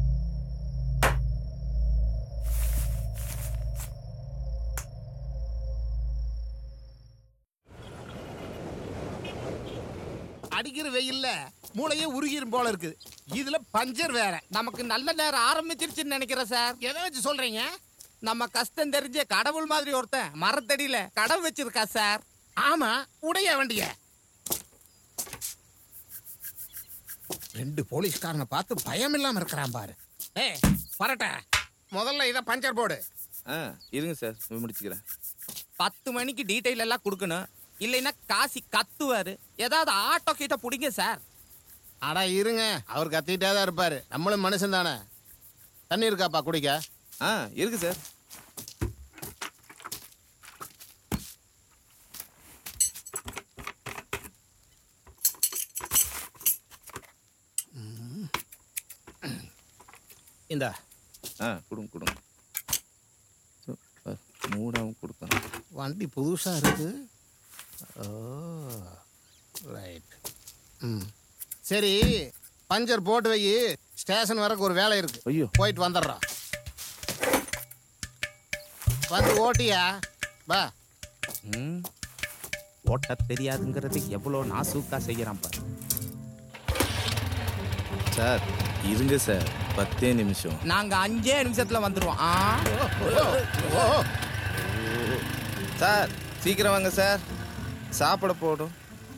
அடிக்கிற வெயில்ல மூளையே உருகிரும் போல இருக்குது இதுல பஞ்சர் வேற நமக்கு நல்ல நேரம் ஆரம்பிச்சிருச்சுன்னு நினைக்கிறேன் சார் எதை வச்சு சொல்றீங்க நம்ம கஷ்டம் தெரிஞ்ச கடவுள் மாதிரி ஒருத்தன் மரத்தடியில கடவு வச்சிருக்கா சார் ஆமா உடைய வண்டிய ரெண்டு போலீஸ்காரங்க பார்த்து பயம் இல்லாம இருக்கிறான் பாரு ஏய் வரட்ட முதல்ல இதை பஞ்சர் போடு ஆ இருங்க சார் முடிச்சுக்கிறேன் பத்து மணிக்கு டீட்டெயில் எல்லாம் கொடுக்கணும் இல்லைன்னா காசி கத்துவாரு ஏதாவது ஆட்டோ கிட்ட பிடிங்க சார் அடா இருங்க அவர் கத்திட்டே தான் இருப்பாரு நம்மளும் மனுஷன் தானே தண்ணி இருக்காப்பா குடிக்க ஆ இருக்கு சார் இந்தா ஆ கொடுங்க கொடுங்க சோ, அஹ், மூடாவும் கொடுக்கணும் வண்டி புதுசா இருக்கு ஓ ரைட் ம் சரி பஞ்சர் போட்டு வை ஸ்டேஷன் வரைக்கும் ஒரு வேலை இருக்கு ஐயோ போயிட்டு வந்துடுறோம் வந்து ஓட்டியா வா ம் ஓட்ட தெரியாதுங்கிறது எவ்வளோ நாசூக்கா செய்யறான் பாரு சார் இருங்க சார் பத்தே நிமிஷம் நாங்க அஞ்சே நிமிஷத்துல வந்துருவோம் ஆ சார் சீக்கிரம் வாங்க சார் சாப்பிட போடும்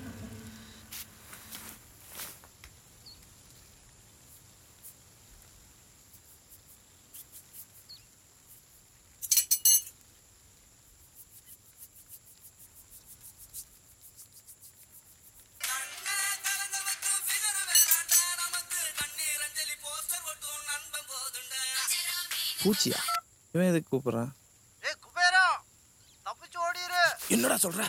பூச்சியா இவன் எதுக்கு கூப்பிடுறான் என்னடா சொல்ற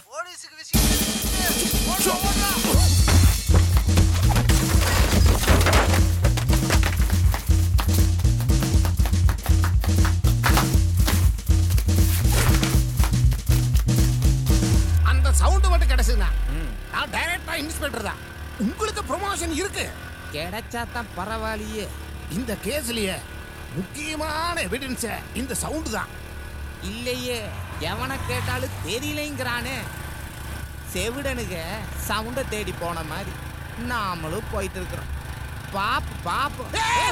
அந்த சவுண்ட் மட்டும் கிடைச்சுதுண்ணா நான் டைரக்டா இன்ஸ்பெக்டர் தான் உங்களுக்கு ப்ரொமோஷன் இருக்கு கிடைச்சா தான் பரவாயில்லையே இந்த கேஸ்லயே முக்கியமான எவிடன்ஸ் இந்த சவுண்டு தான் இல்லையே எவனை கேட்டாலும் தெரியலைங்கிறானே செவிடனுங்க சவுண்டை தேடி போன மாதிரி நாமளும் போயிட்டு இருக்கிறோம் பாப்பு பாப்பு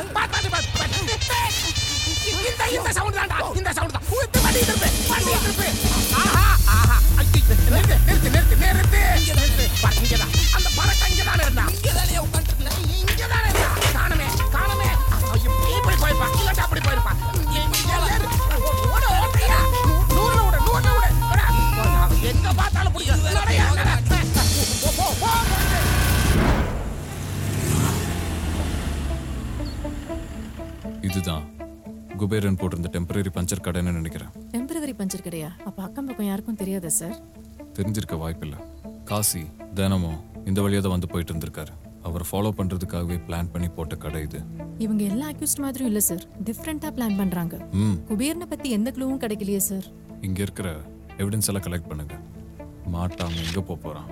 இந்த இந்த சவுண்ட் தான்டா இந்த சவுண்ட் தான் ஊத்து வண்டி திருப்பு வண்டி திருப்பு ஆஹா ஆஹா ஐயோ, நிறுத்து நிறுத்து நிறுத்து நிறுத்து இங்க நிறுத்து பாரு இங்க தான் அந்த பறக்க இங்க தான் இருந்தா இங்க தானே உட்கார்ந்துருக்கல இங்க தானே இருந்தா காணமே காணமே ஐயோ, இப்படி போயிருப்பா இல்லாட்டா அப்படி போயிருப்பா ஏறு, ஏறு. ஓட ஓட்டையா நூறுல விடு நூறுல விடு விடா. எங்க பார்த்தாலும் பிடிக்கும் நடையா நட போ போ போ இதுதான் குபேரன் போட்டிருந்த டெம்பரரி பஞ்சர் கடைன்னு நினைக்கிறேன் டெம்பரவரி பஞ்சர் கிடையா அப்ப அக்கம் பக்கம் யாருக்கும் தெரியாதா சார் தெரிஞ்சிருக்க வாய்ப்பில்லை காசி தினமும் இந்த வழியாக தான் வந்து போயிட்டு இருந்திருக்காரு அவரை ஃபாலோ பண்ணுறதுக்காகவே பிளான் பண்ணி போட்ட கடை இது இவங்க எல்லா அக்யூஸ்ட் மாதிரியும் இல்ல சார் டிஃப்ரெண்டா பிளான் பண்றாங்க ம் குபேரனை பத்தி எந்த க்ளூவும் கிடைக்கலையே சார் இங்கே இருக்கிற எவிடன்ஸ் எல்லாம் கலெக்ட் பண்ணுங்க மாட்டாம எங்கே போக போகிறான்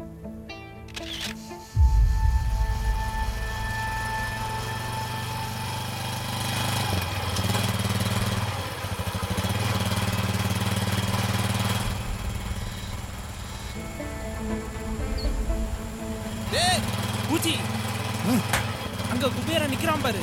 டேய் பூச்சி அங்க குபேரன் நிக்கிறான் பாரு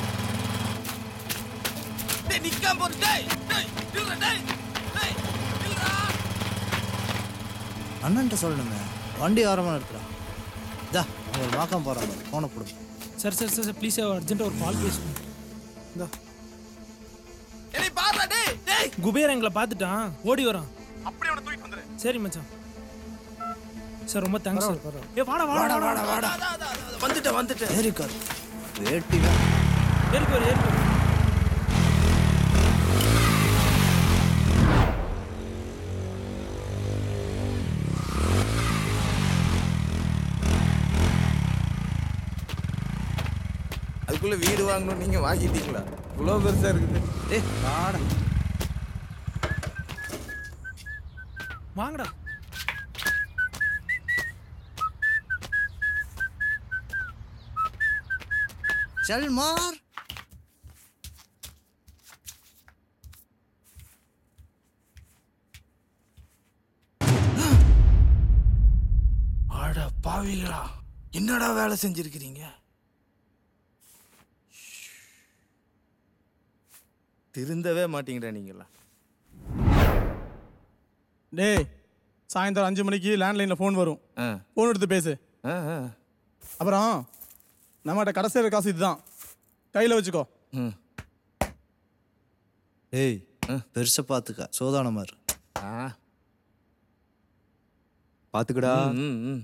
டேய் நிக்காம போடு டேய் டேய் நில்லுடா டேய் டேய் நில்லுடா அண்ணன்ட்ட சொல்லணுங்க வண்டி ஓரமாக இருக்கிறான் இதா அவங்க வாக்கம் போகிறாங்க ஃபோனை கொடுங்க சார் சார் சார் ப்ளீஸ் அர்ஜென்ட்டாக ஒரு கால் பேசணும் இந்தா டேய் பாருடா டேய் டேய் குபேரன் எங்களை பார்த்துட்டான் ஓடி வரான் அப்படியே அவனை தூக்கிட்டு வந்துரு சரி மச்சான் சார் ரொம்ப தேங்க்ஸ் சார் பரவாயில்ல. ஏ வாடா வாடா வாடா வாடா வந்துட்டேன் வந்துட்டேன் ஏறிக்கார் வேட்டிங்க ஏறிக்கு வரு ஏறிக்கு வரு அதுக்குள்ள வீடு வாங்கணும் நீங்க வாங்கிட்டீங்களா இவ்வளோ பெருசா இருக்குது ஏய் வாடா வாங்கடா चल मार அட பாவிகளா என்னடா வேலை செஞ்சிருக்கிறீங்க திருந்தவே மாட்டீங்கடா நீங்களா டேய் சாயந்தரம் அஞ்சு மணிக்கு லேண்ட்லைனில் ஃபோன் வரும் ஆ ஃபோன் எடுத்து பேசு ஆ ஆ அப்புறம் நம்மகிட்ட கடைசியில் காசு இதுதான் கையில் வச்சுக்கோ ம் ஏய் பெருசை பார்த்துக்க சோதானமா இரு ஆ பார்த்துக்கடா ம் ம்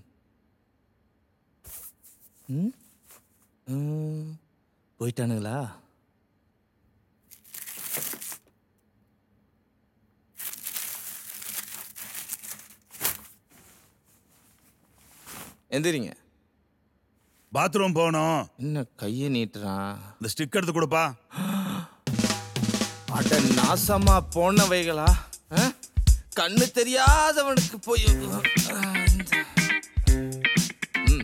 ம் ம் போயிட்டானுங்களா எந்திரிங்க பாத்ரூம் போகணும் என்ன கையை நீட்டுறான் இந்த ஸ்டிக் எடுத்து கொடுப்பா அட நாசமா போனவைகளா ஆ? கண்ணு தெரியாதவனுக்கு போய் ம்.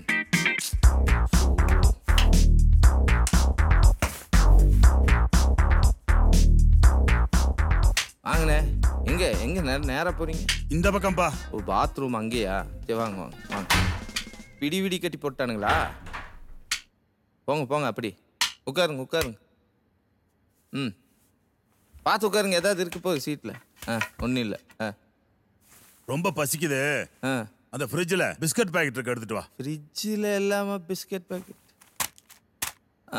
வாங்கண்ணே எங்க எங்க நேர நேரா போறீங்க இந்த பக்கம்பா ஓ பாத்ரூம் அங்கேயா சரி வாங்க வாங்க வாங்க பிடி விடி கட்டி போட்டானுங்களா போங்க போங்க அப்படி உட்காருங்க உட்காருங்க ம் பார்த்து உட்காருங்க ஏதாவது இருக்கு போகுது சீட்டில் ஆ ஒன்றும் இல்லை ஆ ரொம்ப பசிக்குது ஆ அந்த ஃப்ரிட்ஜில் பிஸ்கட் பாக்கெட் இருக்கு எடுத்துட்டு வா ஃப்ரிட்ஜில் இல்லாமல் பிஸ்கட் பாக்கெட் ஆ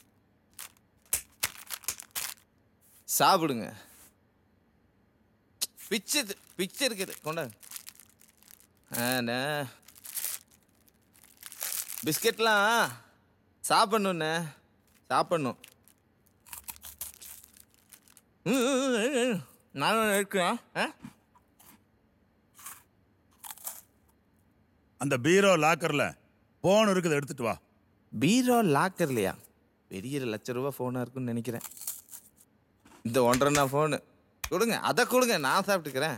சாப்பிடுங்க பிச்சு பிச்சு இருக்குது கொண்டாங்க ஆண்ணே பிஸ்கெட்லாம் சாப்பிட்ணுண்ணே சாப்பிட்ணும் ம், ம், ம், ம். நானும் இருக்கிறேன் ஆ அந்த பீரோ லாக்கர்ல போன் இருக்குது எடுத்துட்டு வா பீரோ லாக்கர்லையா பெரிய லட்ச ரூபா ஃபோனாக இருக்குன்னு நினைக்கிறேன் இந்த ஒன்றரை ஃபோனு கொடுங்க அதை கொடுங்க நான் சாப்பிட்டுக்கிறேன்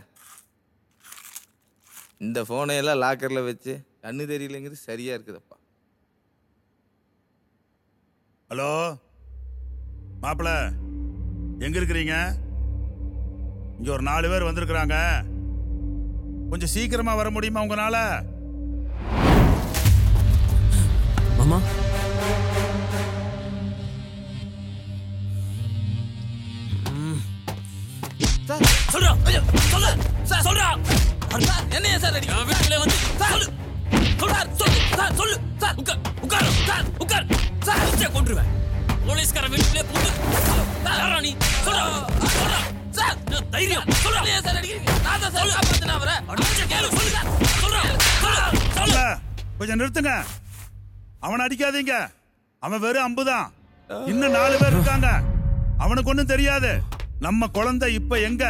இந்த ஃபோனை எல்லாம் லாக்கரில் வச்சு கண்ணு தெரியலைங்கிறது சரியாக இருக்குதப்பா ஹலோ மாப்பிள எங்க இருக்கிறீங்க இங்க ஒரு நாலு பேர் வந்திருக்கிறாங்க கொஞ்சம் சீக்கிரமா வர முடியுமா உங்களால மாமா சொல்றா ஐயோ சொல்லு சார் சொல்றா என்னைய சார் அடி வீட்டுக்குள்ளே வந்து சொல்லு சொல்றா சொல்லு சார் சொல்லு சார் உட்கார் உட்கார் சார் உட்கார் சார் உச்ச கொன்றுவேன் போலீஸ்கார வீட்டுக்குள்ளே போட்டு யாரா நீ சொல்றா சொல்றா சார் நான் தைரியம் சொல்றா என்னைய சார் அடிக்கிறீங்க நான் தான் சார் காப்பாத்தினா அவரை அடிச்ச கேளு சொல்லு சார் சொல்றா சொல்றா சொல்லு இல்ல, கொஞ்சம் நிறுத்துங்க அவனை அடிக்காதீங்க அவன் வெறும் அம்புதான் இன்னும் நாலு பேர் இருக்காங்க அவனுக்கு ஒண்ணும் தெரியாது நம்ம குழந்தை இப்ப எங்க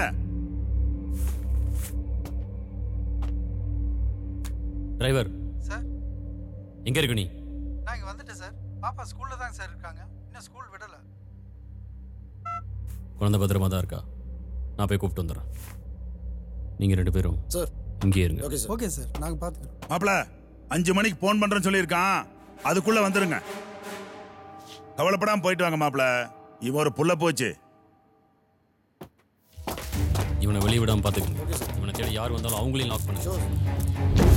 டிரைவர் சார் எங்க இருக்க நீ நான் இங்கே வந்துட்டேன் சார் பாப்பா ஸ்கூலில் தான் சார் இருக்காங்க இன்னும் ஸ்கூல் விடலை குழந்தை பத்திரமா தான் இருக்கா நான் போய் கூப்பிட்டு வந்துடுறேன் நீங்க ரெண்டு பேரும் சார் இங்கேயே இருங்க ஓகே சார் நாங்கள் பார்த்துக்கிறோம் மாப்பிள அஞ்சு மணிக்கு போன் பண்றேன்னு சொல்லியிருக்கான் அதுக்குள்ள வந்துருங்க கவலைப்படாம போயிட்டு வாங்க மாப்பிள இவன் ஒரு புள்ள போச்சு இவனை வெளியே விடாம பாத்துக்கங்க இவனை தேடி யார் வந்தாலும் அவங்களையும் லாக் பண்ணுங்க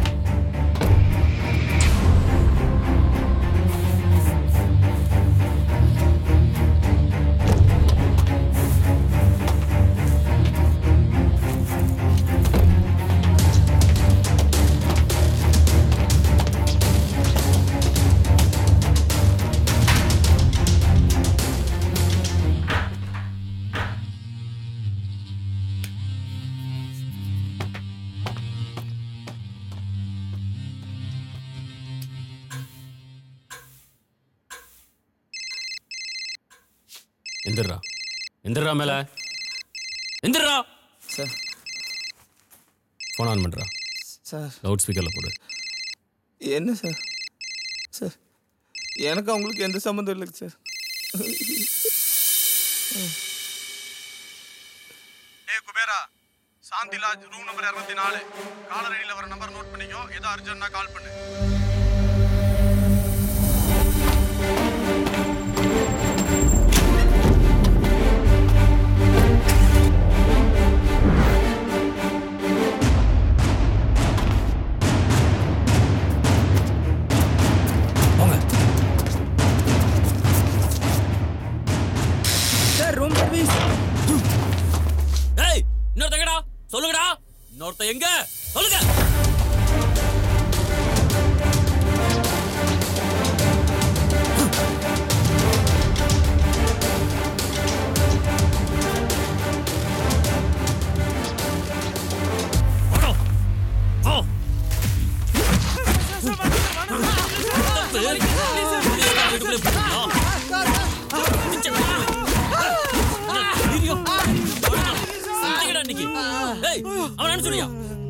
எந்திரா எந்திரா மேல எந்திரா சார் ஃபோன் ஆன் பண்றா சார் லவுட் ஸ்பீக்கர்ல போடு என்ன சார் சார் எனக்கு அவங்களுக்கு எந்த சம்மந்தம் இல்லைங்க சார் ஏ Kubera Shanti lodge room number இரநூத்தி நாலு காலர் ஐடியில் வர நம்பர் நோட் பண்ணிக்கோ ஏதோ அர்ஜென்ட்னா கால் பண்ணு சார் ரூம் சர்வீஸ் ஏய் இன்னொருத்தங்கடா சொல்லுங்கடா இன்னொருத்த எங்க சொல்லுங்க போடா. போ. தப்பு. போலீஸ்கார வீட்டுக்குள்ளே போறீங்களா? பிச்சை போடு. என்ன தைரியம்? போடா. சண்டைடா இன்னைக்கு. ஏய், அவனை அனுப்பிச்சு விடுயா.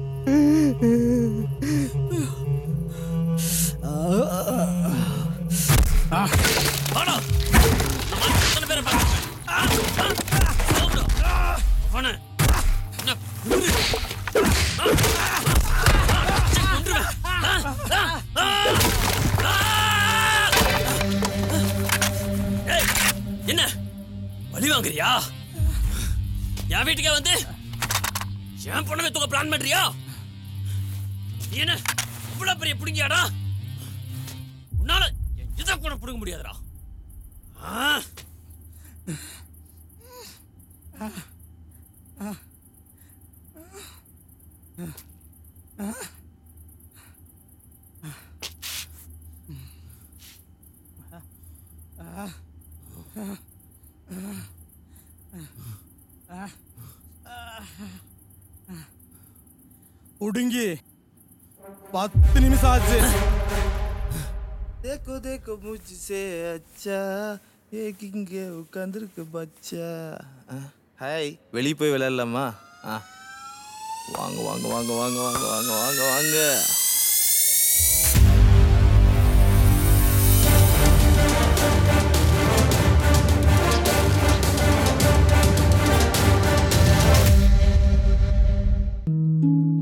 வாடா. நம்ம எத்தனை பேரை பார்க்கறேன்? ஆ, ஆ, சாவுடா. அவனை. என்ன குரு. ஆ, ஆ, சே, கொன்றுவேன். ஆ, ஆ, ஆ, ஆ. ஏய், என்ன வழி வாங்குறியா என் வீட்டுக்கே வந்து என் பொண்ணவே தூக்க பிளான் பண்றியா நீ என்ன இவ்வளவு பெரிய புடுங்கியாடா உன்னால என் இதை கூட புடுங்க முடியாதுடா ஆ? ஒடுங்கி பத்து நிமிஷம் ஆச்சு देखो देखो मुझसे अच्छा एक இங்கே உட்காந்துருக்கு பச்சா ஹாய் வெளியே போய் விளையாடலாமா ஆ வாங்க வாங்க வாங்க வாங்க வாங்க வாங்க வாங்க வாங்க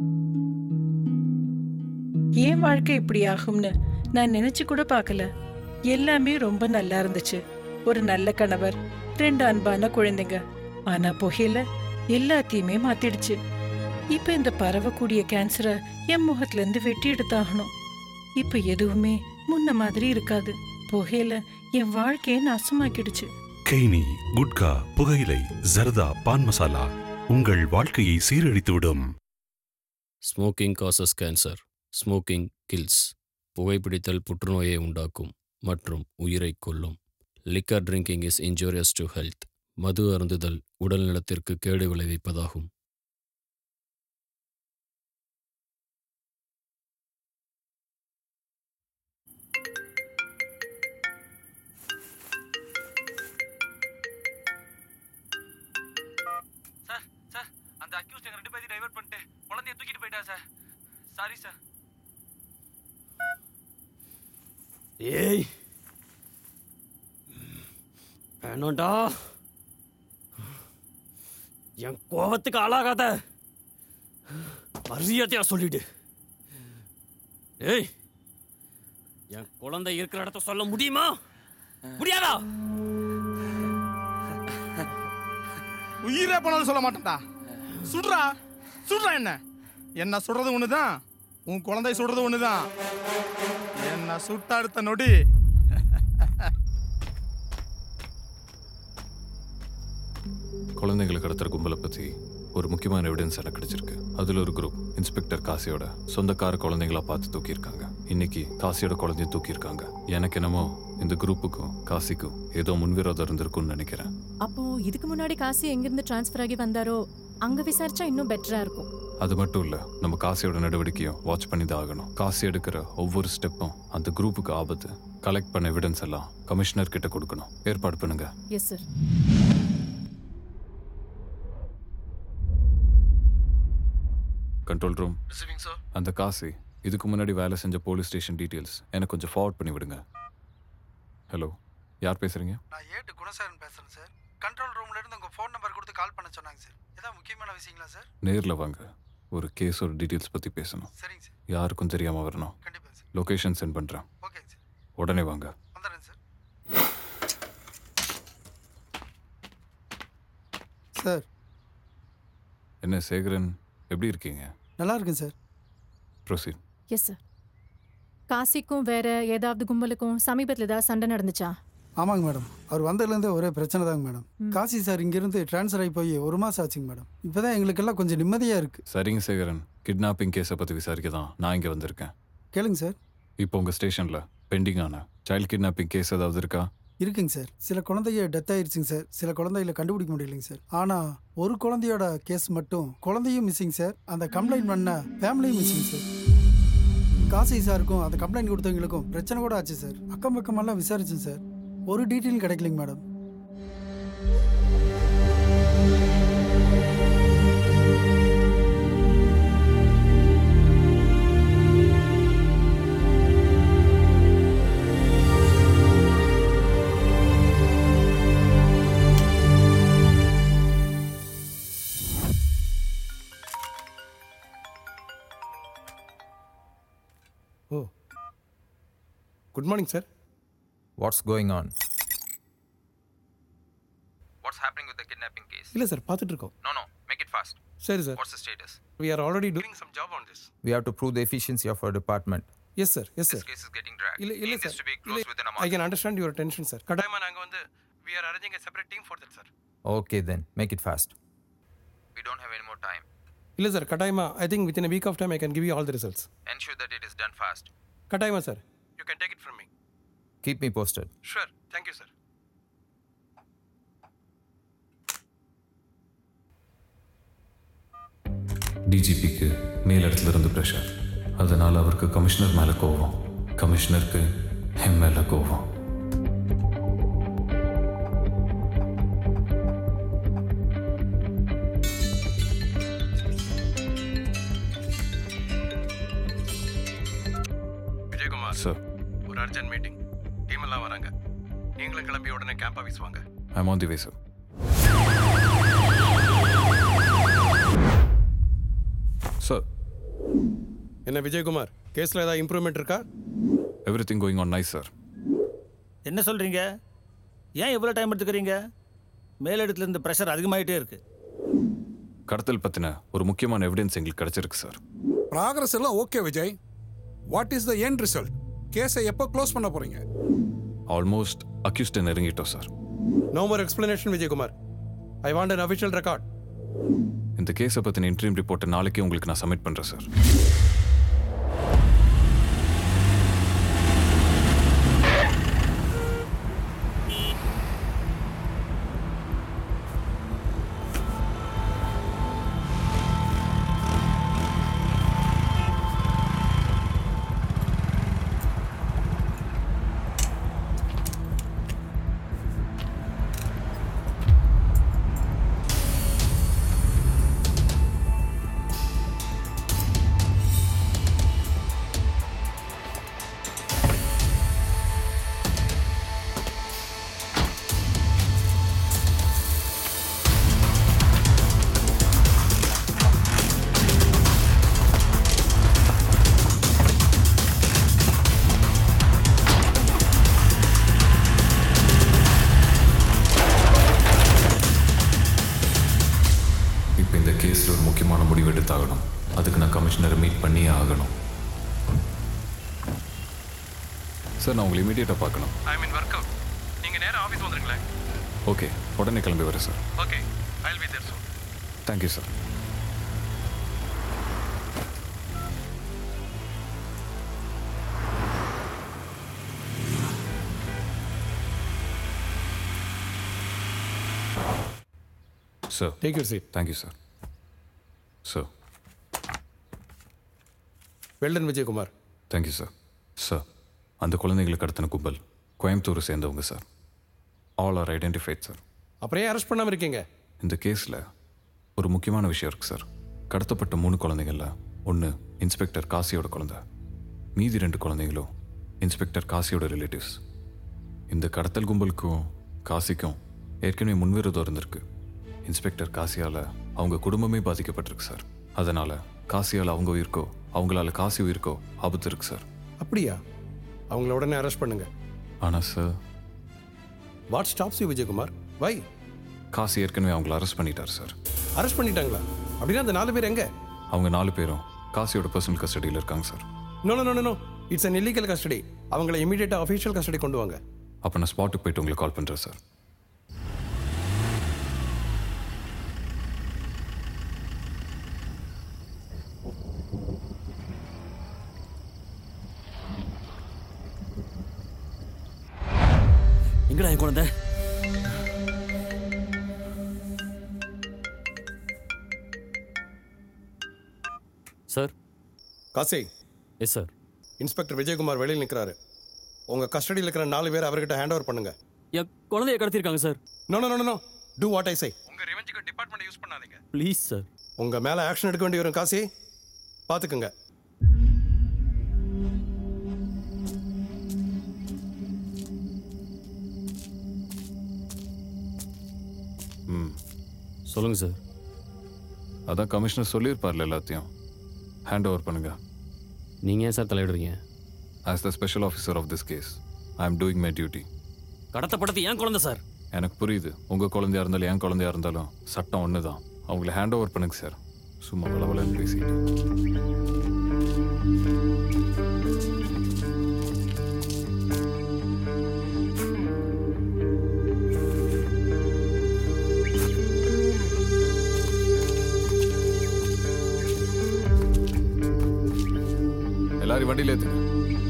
ஏன் வாழ்க்கை இப்படி ஆகும்னு நான் நினைச்சு கூட பார்க்கல எல்லாமே ரொம்ப நல்லா இருந்துச்சு ஒரு நல்ல கணவர் ரெண்டு அன்பான குழந்தைங்க ஆனா புகையில எல்லாத்தையுமே மாத்திடுச்சு இப்ப இந்த பரவக்கூடிய கேன்சரை என் முகத்துல இருந்து வெட்டி எடுத்தாகணும் இப்ப எதுவுமே முன்ன மாதிரி இருக்காது புகையில என் வாழ்க்கையை நாசமாக்கிடுச்சு கெய்னி குட்கா புகையிலை ஜர்தா பான் மசாலா உங்கள் வாழ்க்கையை சீரழித்துவிடும் smoking causes cancer smoking kills புகைப்பிடித்தல் புற்றுநோயை உண்டாக்கும் மற்றும் உயிரை கொல்லும் liquor drinking is injurious to health மது அருந்துதல் உடல் நலத்திற்கு கேடு விளைவிப்பதாகும் சார் சார் அந்த அக்யூஸ்ட் எங்க ரெண்டு பேரையும் டைவர்ட் பண்ணிட்டு குழந்தைய தூக்கிட்டு போயிட்டா சார் சாரி சார் ஏய் வேணும்டா என் கோபத்துக்கு ஆளாகாத மரியாதையா சொல்லிடு ஏய் என் குழந்தை இருக்கிற இடத்த சொல்ல முடியுமா முடியாதா உயிரே போனாலும் சொல்ல மாட்டேன்டா சுடுறா சுடுறா என்ன என்ன சுடுறது ஒண்ணுதான் உன் குழந்தை சுடுறது ஒண்ணுதான் என்ன சுட்ட அடுத்த நொடி குழந்தைங்களை கடத்துற கும்பலை பற்றி ஒரு முக்கியமான எவிடன்ஸ் எனக்கு கிடைச்சிருக்கு அதில் ஒரு குரூப் இன்ஸ்பெக்டர் காசியோட சொந்தக்கார குழந்தைங்களா பார்த்து தூக்கியிருக்காங்க இன்னைக்கு காசியோட குழந்தைய தூக்கியிருக்காங்க எனக்கு என்னமோ இந்த குரூப்புக்கும் காசிக்கும் ஏதோ முன்விரோதம் இருந்திருக்கும்னு நினைக்கிறேன் அப்போ இதுக்கு முன்னாடி காசி எங்கிருந்து ட்ரான்ஸ்ஃபர் ஆகி வந்தாரோ அங்க விசாரிச்சா இன்னும் பெட்டரா இருக்கும் அது மட்டும் இல்லை நம்ம காசியோட நடவடிக்கையும் வாட்ச் பண்ணி தான் ஆகணும் காசி எடுக்கிற ஒவ்வொரு ஸ்டெப்பும் அந்த குரூப்புக்கு ஆபத்து கலெக்ட் பண்ண எவிடன்ஸ் எல்லாம் கமிஷனர் கிட்ட கொடுக்கணும் ஏற்பாடு பண்ணுங்க yes sir control room receiving sir அந்த காசி இதுக்கு முன்னாடி வேலை செஞ்ச போலீஸ் ஸ்டேஷன் டீட்டெயில்ஸ் எனக்கு கொஞ்சம் ஃபார்வர்ட் பண்ணி விடுங்க ஹலோ யார் பேசுறீங்க நான் ஏட்டு குணசேகரன் பேசுறேன் சார் கண்ட்ரோல் ரூம்ல இருந்து உங்க ஃபோன் நம்பர் கொடுத்து கால் பண்ண சொன்னாங்க சார் ஏதாவது முக்கியமான விஷயங்களா சார் நேரில் வாங்க ஒரு கேஸோட டீட்டெயில்ஸ் பற்றி பேசணும் சரிங்க சார் யாருக்கும் தெரியாமல் வரணும் கண்டிப்பா சார் லொகேஷன் சென்ட் பண்ணுறேன் ஓகேங்க சார் உடனே வாங்க வந்துடுறேன் சார் சார் என்ன சேகரன் எப்படி இருக்கீங்க நல்லா இருக்கேன் சார் ப்ரொசீட் எஸ் சார் காசிக்கும் வேற ஏதாவது கும்பலுக்கும் சமீபத்தில் ஏதாவது சண்டை நடந்துச்சா ஆமாங்க மேடம் அவர் வந்ததுலேருந்தே ஒரே பிரச்சனை தாங்க மேடம் காசி சார் இங்கேருந்து ட்ரான்ஸ்ஃபர் ஆகி போய் ஒரு மாதம் ஆச்சுங்க மேடம் இப்போ தான் எங்களுக்கெல்லாம் கொஞ்சம் நிம்மதியாக இருக்குது சரிங்க சேகரன் கிட்னாப்பிங் கேஸை பற்றி விசாரிக்க தான் நான் இங்கே வந்திருக்கேன் கேளுங்க சார் இப்போ உங்கள் ஸ்டேஷனில் பெண்டிங்கான சைல்ட் கிட்னாப்பிங் கேஸ் ஏதாவது இருக்கா இருக்குங்க சார் சில குழந்தைய டெத் ஆயிருச்சுங்க சார் சில குழந்தைகளை கண்டுபிடிக்க முடியலைங்க சார் ஆனால் ஒரு குழந்தையோட கேஸ் மட்டும் குழந்தையும் மிஸ்ஸிங் சார் அந்த கம்ப்ளைண்ட் பண்ண ஃபேமிலியும் மிஸ்ஸிங் சார் காசி சாருக்கும் அந்த கம்ப்ளைண்ட் கொடுத்தவங்களுக்கும் பிரச்சனை கூட ஆச்சு சார் அக்கம் பக்கமெல்லாம் விசாரிச்சேன் சார் ஒரு டீட்டெயில் கிடைக்கலைங்க madam oh good morning sir What's going on? What's happening with the kidnapping case? இல்லை சார் பார்த்துட்டு இருக்கோம் No, no, make it fast. சரி sir What's the status? We are already doing some job on this We have to prove the efficiency of our department. Yes sir yes This sir case is getting dragged. இல்லை இல்லை Need this sir to be closed within a month. I can understand your tension sir கட்டாயமாக நாங்கள் வந்து we are arranging a separate team for that sir Okay, then, make it fast. We don't have any more time. இல்லை sir கட்டாயமாக I think with in week of time I can give you all the results Ensure that it is done fast. கட்டாயமாக sir you can take it from me Keep me posted. Sure thank you sir டிஜிபிக்கு மேலிடத்துல இருந்து pressure அதனால் அவருக்கு commissioner மேலே கோவம் கமிஷனருக்கு என் மேலே கோவம் விஜயகுமார் சார் ஒரு அர்ஜென்ட் மீட்டிங் டீம் எல்லாம் வராங்க நீங்களும் கிளம்பி உடனே கேம்ப் ஆஃபீஸ் வாங்க I'm on the way sir sir என்ன விஜயகுமார் கேஸில் ஏதாவது இம்ப்ரூவ்மெண்ட் இருக்கா everything going on nice sir என்ன சொல்கிறீங்க ஏன் இவ்வளோ டைம் எடுத்துக்கிறீங்க மேலிடத்துல இருந்து ப்ரெஷர் அதிகமாயிட்டே இருக்கு கடத்தல் பத்தின ஒரு முக்கியமான எவிடன்ஸ் எங்களுக்கு கிடைச்சிருக்கு சார் ப்ராக்ரஸ் எல்லாம் okay Vijay what is the end result கேஸை எப்போ க்ளோஸ் பண்ண போறீங்க ஆல்மோஸ்ட் அக்யூஸ்ட நெருங்கிட்டோம் sir no more explanation Vijayakumar I want an official record இந்த கேஸை பத்தின இன்டர்வியூ ரிப்போர்ட்டை நாளைக்கே உங்களுக்கு நான் சப்மிட் பண்றேன் சார் இப்போ இந்த கேஸில் ஒரு முக்கியமான முடிவு எடுத்தாகணும் அதுக்கு நான் கமிஷனரை மீட் பண்ணியே ஆகணும் சார் நான் உங்களை இமீடியட்டாக பார்க்கணும் ஐ மீன் ஒர்க் அவுட் நீங்கள் நேரா ஆஃபீஸ் வந்துருங்களேன் ஓகே உடனே கிளம்பி வரேன் sir okay I will be there soon thank you sir sir Take your seat. Thank you sir sir well done Vijayakumar thank you sir sir அந்த குழந்தைகளை கடத்தின கும்பல் கோயம்புத்தூரை சேர்ந்தவங்க sir all are identified sir அப்புறம் ஏன் அரெஸ்ட் பண்ணாமல் இருக்கீங்க இந்த கேஸில் ஒரு முக்கியமான விஷயம் இருக்குது சார் கடத்தப்பட்ட மூணு குழந்தைங்கள ஒன்று இன்ஸ்பெக்டர் காசியோட குழந்தை மீதி ரெண்டு குழந்தைங்களும் இன்ஸ்பெக்டர் காசியோட ரிலேட்டிவ்ஸ் இந்த கடத்தல் கும்பலுக்கும் காசிக்கும் ஏற்கனவே முன்விரோதம் இருந்திருக்கு இன்ஸ்பெக்டர் காசியால் அவங்க குடும்பமே பாதிக்கப்பட்டிருக்கு சார் அதனால் காசியால் அவங்க உயிருக்கோ அவங்களால காசி உயிருக்கோ ஆபத்து இருக்கு சார் அப்படியா அவங்கள உடனே அரெஸ்ட் பண்ணுங்க ஆனால் sir what stops you Vijayakumar why Kasi ஏற்கனவே அவங்கள அரெஸ்ட் பண்ணிட்டார் சார் அரெஸ்ட் பண்ணிட்டாங்களா அப்படின்னா அந்த நாலு பேர் எங்க அவங்க நாலு பேரும் காசியோட பர்சனல் கஸ்டடியில் இருக்காங்க sir no no no no it's an illegal custody அவங்கள இமீடியட்டாக அஃபீஷியல் கஸ்டடி கொண்டு வாங்க அப்போ நான் ஸ்பாட்டுக்கு போயிட்டு உங்களுக்கு கால் பண்ணுறேன் சார் எங்கடா என் குழந்தை sir Kasi yes sir inspector Vijayakumar வெளியில் நிற்கிறாரு உங்கள் கஸ்டடியில் இருக்கிற நாலு பேர் அவர்கிட்ட ஹேண்ட் ஓவர் பண்ணுங்க என் குழந்தைய கடத்திருக்காங்க sir no no no no do what I say உங்கள் ரெவெஞ்சுக்கு டிபார்ட்மெண்ட் யூஸ் பண்ணாதீங்க ப்ளீஸ் சார் உங்கள் மேலே ஆக்ஷன் எடுக்க வேண்டி வரும் காசி பார்த்துக்குங்க ம் சொல்லுங்கள் சார் அதான் கமிஷனர் சொல்லியிருப்பார்ல எல்லாத்தையும் ஹேண்ட் ஓவர் பண்ணுங்க நீங்கள் ஏன் சார் தலையிடுறீங்க as the special officer of this case I am doing my duty கடத்தப்பட்டது ஏன் குழந்தை சார் எனக்கு புரியுது உங்கள் குழந்தையா இருந்தாலும் என் குழந்தையா இருந்தாலும் சட்டம் ஒன்று தான் அவங்கள ஹேண்ட் ஓவர் பண்ணுங்க சார் சும்மா வளவலன்னு பேசிட்டு எல்லாரும் வண்டியில் ஏற்றுங்க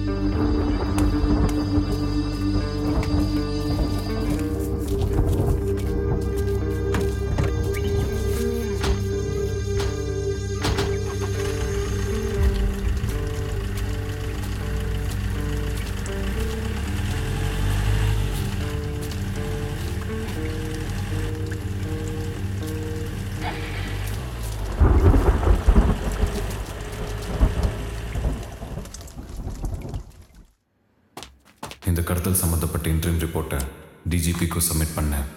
இந்த கடத்தல் சம்பந்தப்பட்ட இன்டர்வியூ ரிப்போர்ட்டை டிஜிபிக்கு சப்மிட் பண்ணேன்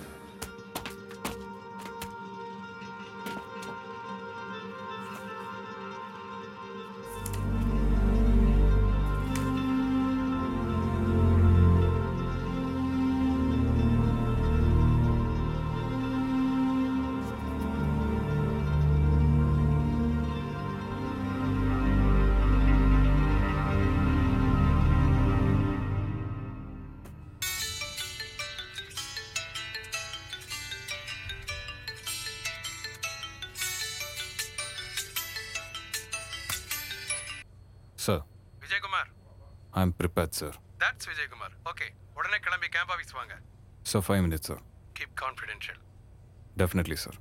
sir Vijayakumar I am prepared sir that's Vijayakumar okay உடனே கிளம்பி கேம்ப் ஆஃபீஸ் வாங்க sir five minutes sir keep confidential definitely sir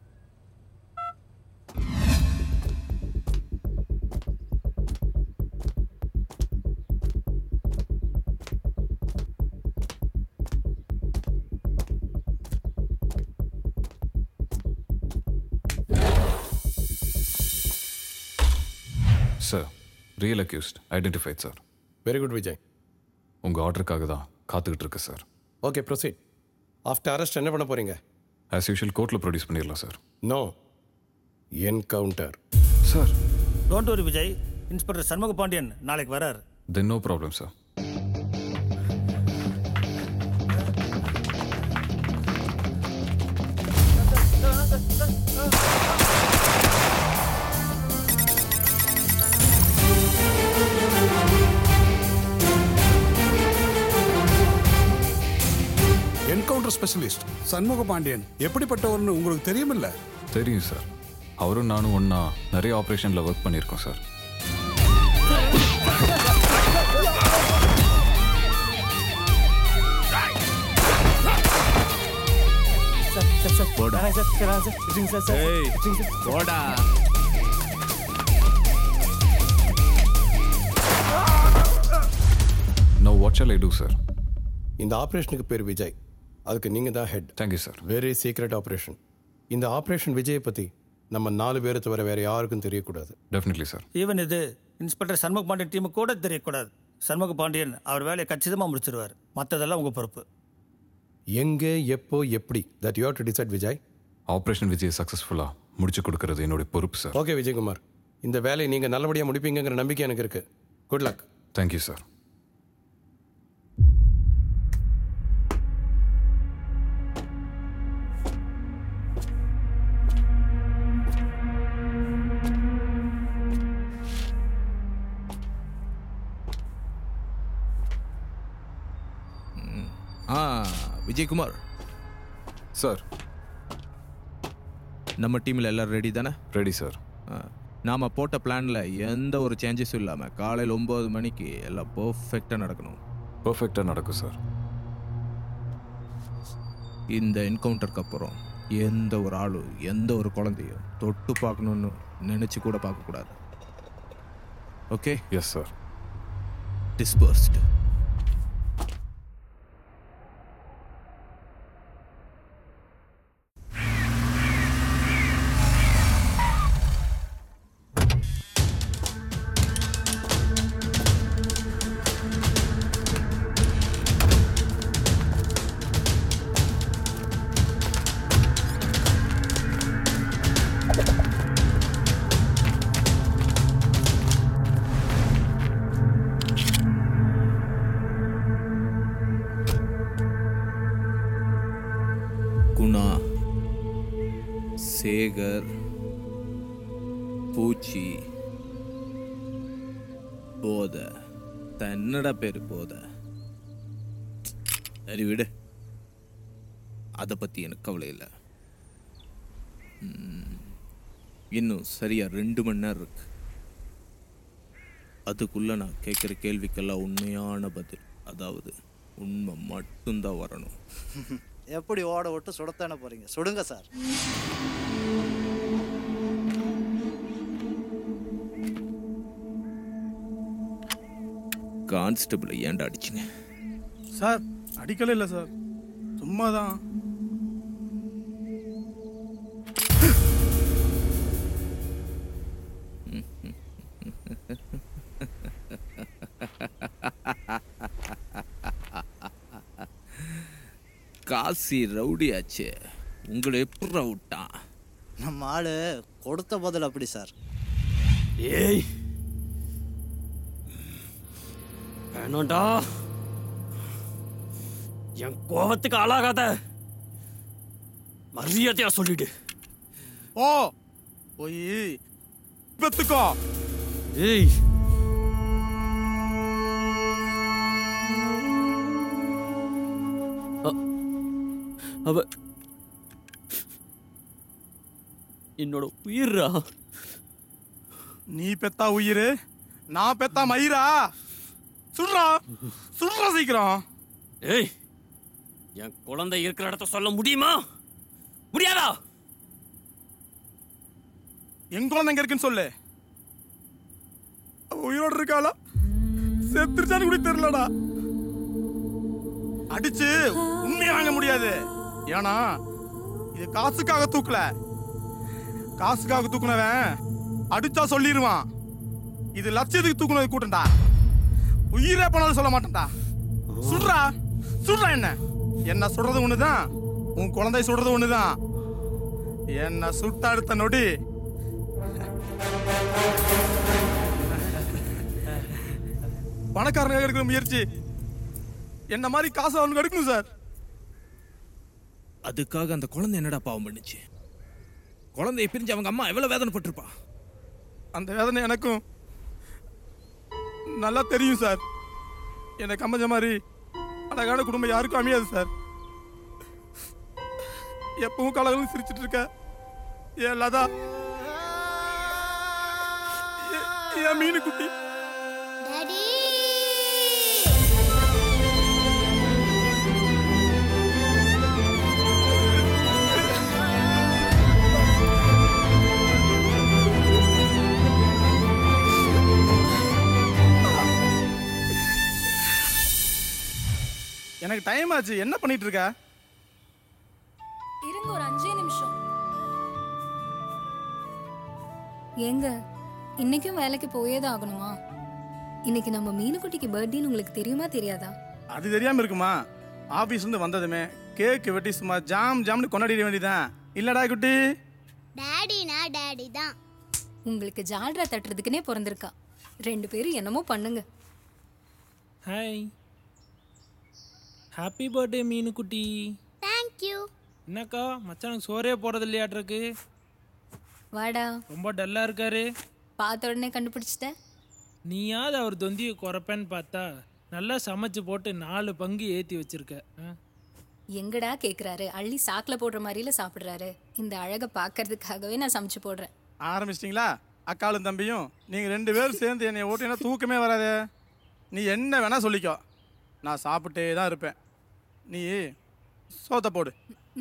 sir real accused identified sir very good Vijay உங்கள் ஆர்டருக்காக தான் காத்துக்கிட்டு இருக்கு sir okay proceed after arrest என்ன பண்ண போறீங்க ஆஸ் யூஷுவல் கோர்ட்டில் ப்ரொடியூஸ் பண்ணிடலாம் sir no encounter sir don't worry Vijay inspector Shanmuga Pandian நாளைக்கு வரார் then no problem sir encounter specialist Shanmuga Pandian எப்படிப்பட்டவர்னு உங்களுக்கு தெரியுமில்ல தெரியும் சார் அவரும் நானும் ஒன்றா நிறைய ஆப்ரேஷனில் ஒர்க் பண்ணியிருக்கோம் சார் போடா போடா no what shall I do sir இந்த ஆப்ரேஷனுக்கு பேர் விஜய் அதுக்கு நீங்கள் தான் head thank you sir very secret operation இந்த ஆப்ரேஷன் விஜயை பற்றி நம்ம நாலு பேரை தவிர வேற யாருக்கும் தெரியக்கூடாது டெஃபினெட்லி சார் ஈவன் இது இன்ஸ்பெக்டர் சண்முக பாண்டியன் டீமுக்கு கூட தெரியக்கூடாது சண்முக பாண்டியன் அவர் வேலையை கச்சிதமாக முடிச்சிருவார் மற்றதெல்லாம் உங்கள் பொறுப்பு எங்கே எப்போ எப்படி that you to decide Vijay operation Vijay சக்ஸஸ்ஃபுல்லாக முடிச்சு கொடுக்கறது என்னுடைய பொறுப்பு சார் ஓகே விஜயகுமார் இந்த வேலையை நீங்கள் நல்லபடியாக முடிப்பீங்கங்கிற நம்பிக்கை எனக்கு இருக்கு குட் லக் தேங்க்யூ சார் ஆ விஜயகுமார் சார் நம்ம டீமில் எல்லாரும் ரெடி தானே ரெடி சார் நாம் போட்ட பிளானில் எந்த ஒரு சேஞ்சஸும் இல்லாமல் காலையில் ஒம்பது மணிக்கு எல்லாம் பர்ஃபெக்டாக நடக்கணும் பர்ஃபெக்டாக நடக்கும் சார் இந்த என்கவுண்டருக்கு அப்புறம் எந்த ஒரு ஆளும் எந்த ஒரு குழந்தையும் தொட்டு பார்க்கணுன்னு நினச்சி கூட பார்க்கக்கூடாது okay yes sir dispersed Guna Sekar பூச்சி போத தன்னடா பேர் போத சரி விடு அதை பற்றி எனக்கு கவலை இல்லை ம், இன்னும் சரியா ரெண்டு மணி நேரம் இருக்கு அதுக்குள்ள நான் கேட்குற கேள்விக்கெல்லாம் உண்மையான பதில் அதாவது உண்மை மட்டும்தான் வரணும் எப்படி ஓட விட்டு சுடத்தானே போறீங்க சுடுங்க சார் கான்ஸ்டபிளை ஏன்டா அடிச்சிங்க சார் அடிக்கல இல்லை சார் சும்மா தான் காசி ரவுடியாச்சே உங்களை எப்படி ரவுட்டான் நம்ம ஆளு கொடுத்த பதில் அப்படி சார் ஏய் வேணாண்டா என் கோபத்துக்கு ஆளாகாத மரியாதையா சொல்லிடு ஓ போய் பெத்துக்கோ ஏய் அ- அவ என்னோட உயிர்ரா நீ பெத்தா உயிர் நான் பெத்தா மயிரா சுடுறா சுடுறா சீக்கிரம் ஏய் என் குழந்தை இருக்கிற இடத்த சொல்ல முடியுமா முடியாதா என் குழந்தை எங்க இருக்குன்னு சொல்லு அவ உயிரோட இருக்காளா செத்துருச்சான்னு கூட தெரியலடா அடிச்சு உண்மையை வாங்க முடியாது ஏன்னா இது காசுக்காக தூக்கல காசுக்காக தூக்குனவன் அடிச்சா சொல்லிடுவான் இது லட்சியத்துக்கு தூக்குனது கூட்டம்டா உயிரே போனாலும் சொல்ல மாட்டேன்டா சுடுறா சுடுறா என்ன என்ன சுடுறது ஒண்ணுதான் உன் குழந்தை சுடுறது ஒண்ணுதான் என்ன சுட்ட அடுத்த நொடி பணக்காரங்க எடுக்கிற முயற்சி என்ன மாதிரி காசு அவனுக்கு எடுக்கணும் சார் அதுக்காக அந்த குழந்தை என்னடா பாவம் பண்ணுச்சு குழந்தைய பிரிஞ்சு அவங்க அம்மா எவ்வளவு வேதனைப்பட்டிருப்பா அந்த வேதனை எனக்கும் நல்லா தெரியும் சார் எனக்கு அமைஞ்ச மாதிரி அழகான குடும்பம் யாருக்கும் அமையாது சார் எப்பவும் கலகலும் சிரிச்சிட்டு இருக்க ஏன் லதா ஏ- ஏன் மீனு குட்டி எனக்கு டைம் ஆச்சு என்ன பண்ணிட்டு இருக்க இருங்க ஒரு அஞ்சே நிமிஷம் ஏங்க இன்னைக்கும் வேலைக்கு போயே தான் ஆகணுமா இன்னைக்கு நம்ம மீனுக்குட்டிக்கு பர்த்டேன்னு உங்களுக்கு தெரியுமா தெரியாதா அது தெரியாம இருக்குமா ஆபீஸ்ல இருந்து வந்ததுமே கேக் வெட்டி சும்மா ஜாம் ஜாம்னு கொண்டாடிட வேண்டியதான் இல்லடா குட்டி டேடினா டேடி தான் உங்களுக்கு ஜால்ரா தட்டுறதுக்குனே பிறந்திருக்கா ரெண்டு பேரும் என்னமோ பண்ணுங்க ஹாய் ஹாப்பி பர்த்டே மீனு குட்டி தேங்க்யூ என்னக்கா மச்சானுக்கு சோறே போறது இல்லையாட்ருக்கு வாடா ரொம்ப டல்லா இருக்காரு பார்த்த உடனே கண்டுபிடிச்சிட்ட நீயாவது அவர் தொந்தியை குறைப்பேன்னு பார்த்தா நல்லா சமைச்சு போட்டு நாலு பங்கு ஏற்றி வச்சிருக்க ஆ? எங்கடா கேக்குறாரு அள்ளி சாக்குல போடுற மாதிரில சாப்பிடுறாரு இந்த அழகை பார்க்கறதுக்காகவே நான் சமைச்சு போடுறேன் ஆரம்பிச்சிட்டிங்களா அக்காளும் தம்பியும் நீங்க ரெண்டு பேரும் சேர்ந்து என்னை ஓட்டினா தூக்கமே வராதே நீ என்ன வேணா சொல்லிக்கோ நான் சாப்பிட்டே தான் இருப்பேன் நீ சோத்த போடு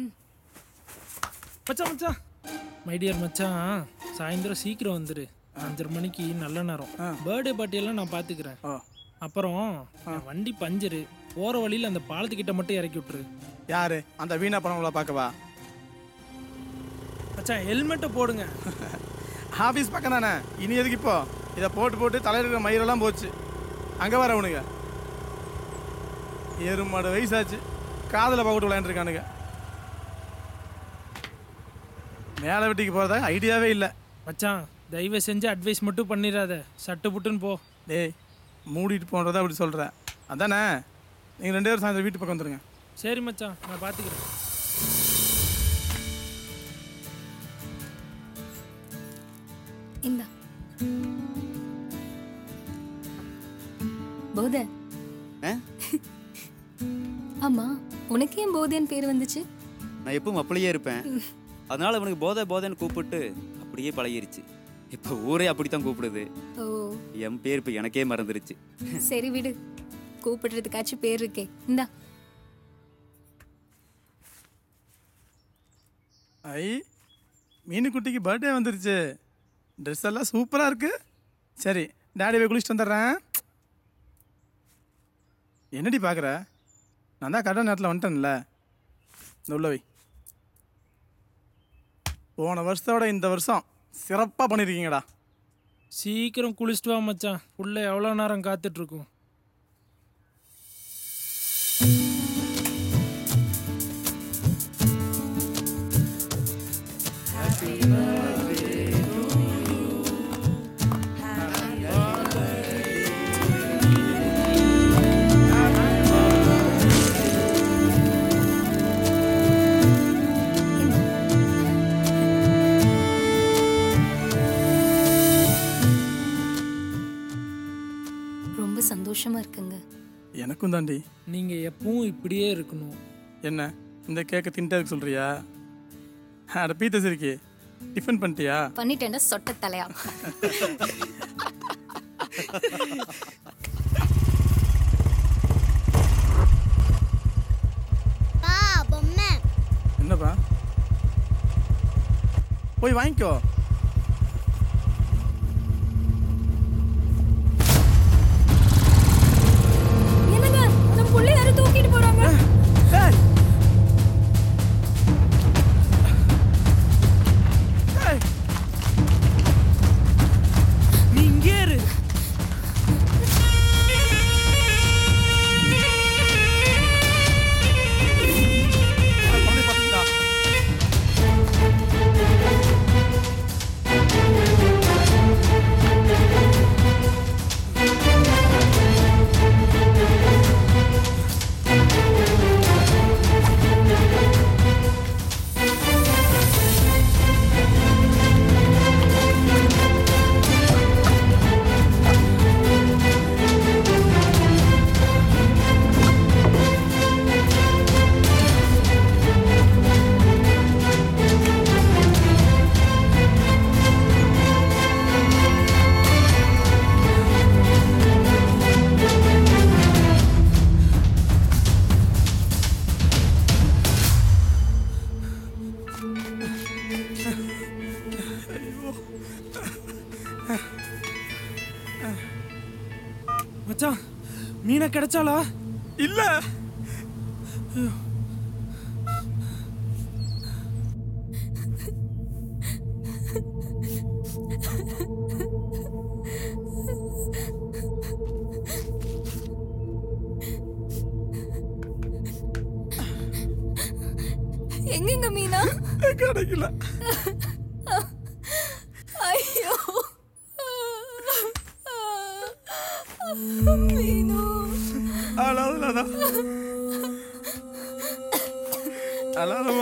மச்சான் மச்சான் மை டியர் மச்சான் சாயந்தரம் சீக்கிரம் வந்துரு அஞ்சரை மணிக்கு நல்ல நேரம் பர்த்டே பார்ட்டியெல்லாம் நான் பார்த்துக்கிறேன் அப்புறம் என் வண்டி பஞ்சரு போகிற வழியில் அந்த பாலத்துக்கிட்ட மட்டும் இறக்கி விட்டுரு யாரு அந்த வீணா பணங்களை பார்க்கவா மச்சான் ஹெல்மெட்டை போடுங்க ஆஃபீஸ் பக்கம் தானே இனி எதுக்கு இப்போ இதை போட்டு போட்டு தலையில் இருக்கிற மயிரெல்லாம் போச்சு அங்கே வர அவனுங்க எருமாடு வயசாச்சு காதில் பக்கத்து விளையாண்டுருக்கானுங்க மேலே வெட்டிக்கு போகிறதா ஐடியாவே இல்லை மச்சான் தயவு செஞ்சு அட்வைஸ் மட்டும் பண்ணிடாத சட்டு புட்டுன்னு போ டேய் மூடிட்டு போன்றதா அப்படி சொல்கிறேன் அதானே நீங்கள் ரெண்டு பேரும் சாயந்தரம் வீட்டு பக்கம் வந்துருங்க சரி மச்சான் நான் பார்த்துக்கிறேன் இந்தா போத ஆ? ஆமா உனக்கு ஏன் போதேன்னு பேர் வந்துச்சு நான் எப்பவும் அப்படியே இருப்பேன் அதனால அவனுக்கு போதை போதைன்னு கூப்பிட்டு அப்படியே பழகிருச்சு இப்போ ஊரே அப்படித்தான் கூப்பிடுது ஓ என் பேர் இப்போ எனக்கே மறந்துருச்சு சரி விடு கூப்பிடுறதுக்காச்சும் பேர் இருக்கே இந்தா ஐ மீனுக்குட்டிக்கு பர்த்டே வந்துருச்சு ட்ரெஸ் எல்லாம் சூப்பராக இருக்கு சரி டேடி போய் குளிச்சுட்டு வந்துடுறேன் என்னடி பார்க்குற நான் தான் கரெக்டான நேரத்தில் வந்துட்டேன்ல இந்த உள்ள வை போன வருஷத்தோட இந்த வருஷம் சிறப்பாக பண்ணியிருக்கீங்கடா சீக்கிரம் குளிச்சுட்டு வா மச்சான் உள்ள எவ்வளோ நேரம் காத்துட்டு இருக்கும் ரொம்ப சந்தோஷமா இருக்குங்க எனக்கும் தாண்டி நீங்க எப்பவும் இப்படியே இருக்கணும் என்ன இந்த கேக்கை தின்ட்டே இருக்க சொல்றியா அட பீத்த சிரிக்கி டிஃபன் பண்ணிட்டியா பண்ணிட்டேன்டா சொட்ட தலையா பா பொம்மை என்னப்பா போய் வாங்கிக்கோ என்னங்க நம்ம புள்ளி யாரும் தூக்கிட்டு போறாங்க நீ இங்கே இரு குழந்தை பார்த்தீங்களா மச்சான் மீனை கிடைச்சாளா இல்ல எங்கெங்க மீனா கிடைக்கல ஐயோ மீனு அழாதலா அழாதமா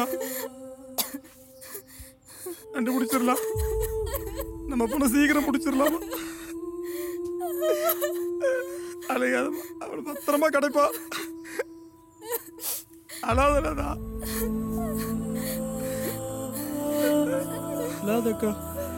கண்டுபிடிச்சிடலாம் நம்ம பொண்ணை சீக்கிரம் பிடிச்சிடலாமா அழகாதமா அவளை பத்திரமா கிடைப்பா அழாதலா இல்லாதக்கா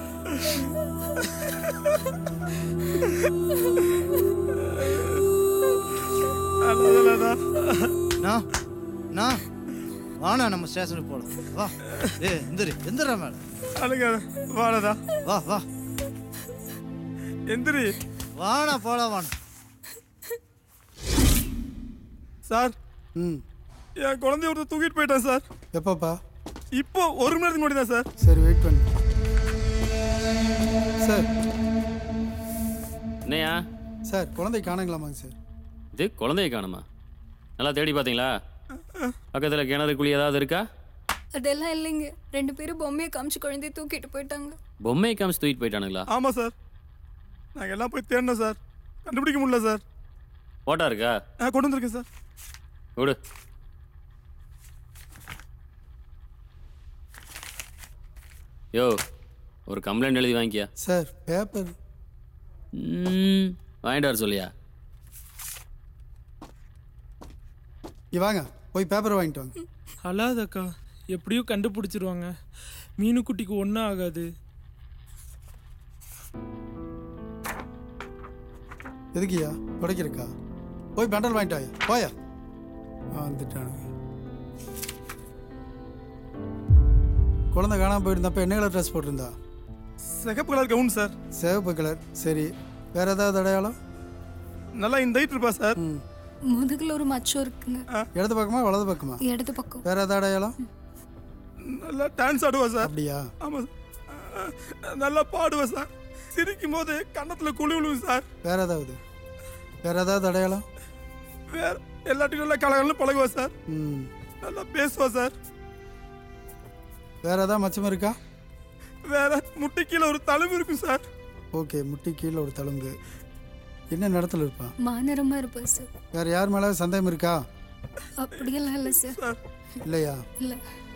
அழாதலா நான் நான் வாண்ணா நம்ம ஸ்டேஷனுக்கு போகலாம் வா ஏ எந்திரி எந்திரா மேல அழுகாத வாழதா வா வா எந்திரி வாண்ணா போலாம் வாண்ணா சார் ம் என் குழந்தைய ஒருத்தர் தூக்கிட்டு போயிட்டான் சார் எப்பப்பா இப்போ ஒரு மணி நேரத்துக்கு முன்னாடி தான் சார் சரி வெயிட் பண்ணு சார் என்னையா சார் குழந்தை காணுங்களாமாங்க சார் இது குழந்தைய காணுமா நல்லா தேடி பார்த்தீங்களா பக்கத்தில் கிணறு குழி ஏதாவது இருக்கா அதெல்லாம் இல்லைங்க ரெண்டு பேரும் பொம்மையை காமிச்சு குழந்தைய தூக்கிட்டு போயிட்டாங்க பொம்மை காமிச்சு தூக்கிட்டு போயிட்டானுங்களா ஆமாம் சார் நாங்கள் எல்லாம் போய் தேடினோம் சார் கண்டுபிடிக்க முடியல சார் போட்டா இருக்கா நான் கொண்டு வந்திருக்கேன் சார் விடு யோ ஒரு கம்ப்ளைண்ட் எழுதி வாங்கிக்கியா சார் பேப்பர் ம், வாங்கிட்டு வர சொல்லியா இங்க வாங்க போய் பேப்பர் வாங்கிட்டு வாங்க அழாதக்கா எப்படியோ கண்டுபிடிச்சிருவாங்க மீனுக்குட்டிக்கு ஒன்றும் ஆகாது எதுக்குயா துடைக்கிறக்கா போய் பெண்டல் வாங்கிட்டு வாயா போயா வந்துட்டானுங்க குழந்தை காணாம போயிருந்தப்ப என்ன கலர் ட்ரெஸ் போட்டிருந்தா சிகப்பு கலர் கவுன் சார் சிவப்பு கலர் சரி வேற ஏதாவது அடையாளம் நல்லா இந்த ஹைட் இருப்பா சார் முதுகுல ஒரு மச்சம் இருக்குங்க இடது பக்கமா வலது பக்கமா இடது பக்கம் வேற ஏதாவது அடையாளம் நல்லா டான்ஸ் ஆடுவா சார் அப்படியா ஆமாம் சார் நல்லா பாடுவா சார் சிரிக்கும் போது கன்னத்தில் குழி விழுவும் சார் வேற ஏதாவது வேற ஏதாவது அடையாளம் வேற எல்லாத்தையும் நல்லா கலகலன்னு பழகுவா சார் ம் நல்லா பேசுவா சார் வேற ஏதாவது மச்சம் இருக்கா வேற முட்டி கீழே ஒரு தழும்பு இருக்கும் சார் ஓகே முட்டி கீழே ஒரு தழும்பு என்ன இடத்துல இருப்பான் மாநரமா இருப்பேன் சார் வேற யார் மேல சந்தேகம் இருக்கா அப்படியெல்லாம் இல்லை சார் இல்லையா இல்லை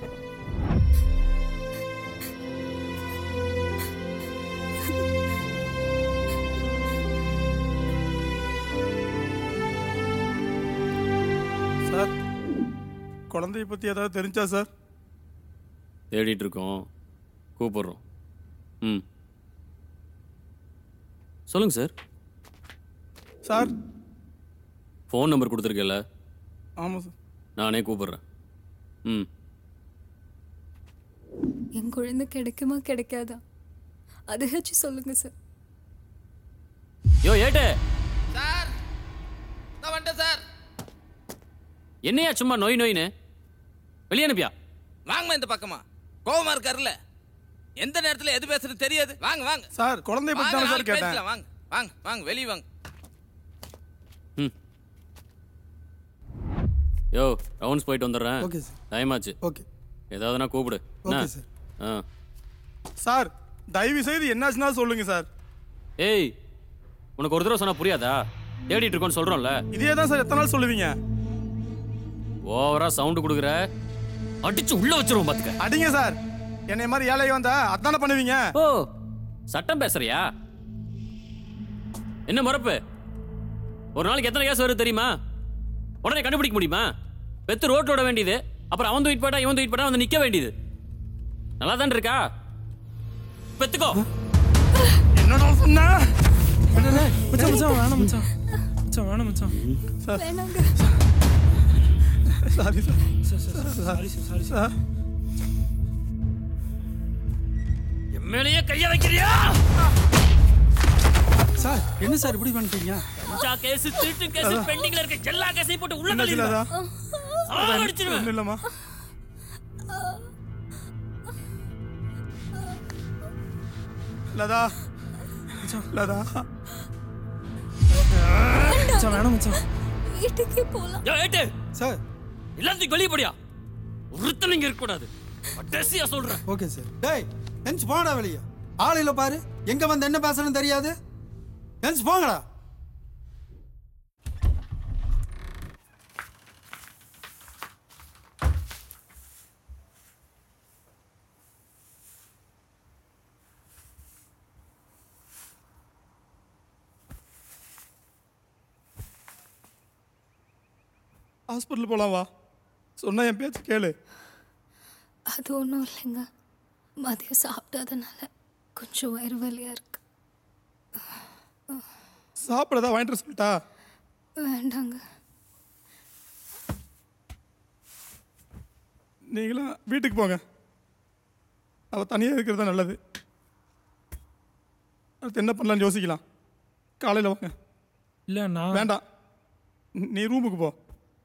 சார் குழந்தைய பற்றி ஏதாவது தெரிஞ்சா சார் தேடிட்டு இருக்கோம் கூப்பிடுறோம் ம் சொல்லுங்க சார் சார் ஃபோன் நம்பர் கொடுத்துருக்கேல்ல ஆமாம் சார் நானே கூப்பிடுறேன் ம் என் குழந்தை கிடைக்குமா கிடைக்காதா அதை வச்சு சொல்லுங்க சார் யோ ஏட்டு சார் நான் வந்துட்டேன் சார் என்னையா சும்மா நோய் நோயின்னு வெளியே அனுப்பியா வாங்கம்மா இந்த பக்கமா கோவமா இருக்காருல்ல எந்த நேரத்துல எது பேசுறது தெரியாது வாங்க வாங்க சார் குழந்தைய பத்தி வாங்க, தானே சார் நாளைக்கு கேட்டேன் பேசிக்கலாம், வாங்க வாங்க வாங்க வெளியே வாங்க யோ ரவுண்ட்ஸ் போயிட்டு வந்துடுறேன் ஓகே சார். டைம் ஆச்சு ஓகே ஏதாவதுனா கூப்பிடு ஓகே என்ன? சார். ஆ சார் தயவு செய்து என்னாச்சுன்னா சொல்லுங்க சார் ஏய் உனக்கு ஒரு தடவை சொன்னா புரியாதா தேடிட்டு இருக்கோன்னு சொல்றோம்ல இதே தான் சார் எத்தனை நாள் சொல்லுவீங்க ஓவரா சவுண்ட் கொடுக்குற அடிச்சு உள்ள வச்சிருவோம் பாத்துக்க அடிங்க சார் என்னை மாதிரி ஏழை வந்தா அதானே பண்ணுவீங்க ஓ சட்டம் பேசுறியா என்ன மறப்பு ஒரு நாளைக்கு எத்தனை கேஸ் வருது தெரியுமா உடனே கண்டுபிடிக்க முடியுமா பெத்து ரோட்டோட வேண்டியது அப்புறம் அவன் தூக்கிட்டு போயிட்டா இவன் தூக்கிட்டு போயிட்டா வந்து நிக்க வேண்டியது நல்லா தான் இருக்கா பெத்துக்கோ என்னடா சொன்ன மச்சான் மச்சான் வேணாம் மச்சான் மச்சான் வேணாம் மச்சான் வேணாங்க sorry sir sir sir sorry sir sorry sir என் மேலேயே கைய வைக்கிறியா சார் என்ன சார் இப்படி பண்ணிட்டீங்க கஞ்சா கேஸ் திருட்டு கேஸ் பெண்டிங்ல இருக்க எல்லா கேஸையும் போட்டு உள்ள என்னாச்சு தள்ளிடுவேன் லதா? ஆ, அடிச்சிருவேன் ஒண்ணும் இல்லம்மா லதா லதா மச்சான் வேணாம் மச்சான் வீட்டுக்கே போலாம் யோ ஏட்டு சார் எல்லாத்தையும் வெளியே போடியா ஒருத்தனும் இங்க இருக்க கூடாது கடைசியா சொல்றேன் ஓகே சார் டேய் எஞ்சி போங்கடா வெளியே ஆளுல பாரு எங்க வந்து என்ன பேசணும்னு தெரியாது எஞ்சி போங்கடா ஹாஸ்பிட்டல் போலாம் வா சொன்னா என் பேச்சு கேளு அது ஒன்றும் இல்லைங்க மதியம் சாப்பிடாதனால கொஞ்சம் வயிறு வலியா இருக்கு சாப்பிடதா வாங்கிட்டு வர சொல்லிட்டா வேண்டாங்க நீங்களும் வீட்டுக்கு போங்க அவள் தனியாக இருக்கிறது தான் நல்லது அடுத்து என்ன பண்ணலாம்னு யோசிக்கலாம் காலையில் வாங்க இல்லை நான் வேண்டாம் நீ ரூமுக்கு போ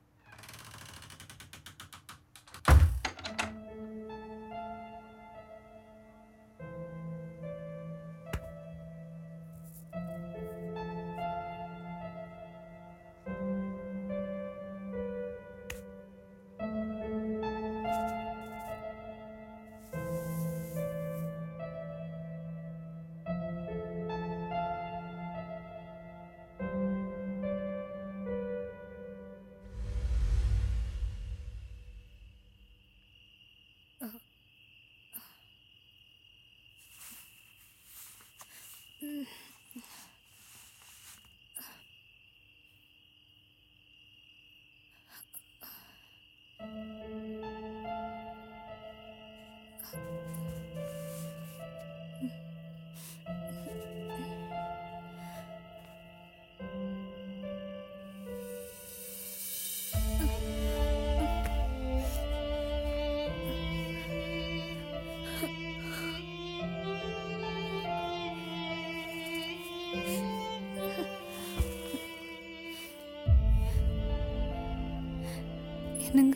என்னங்க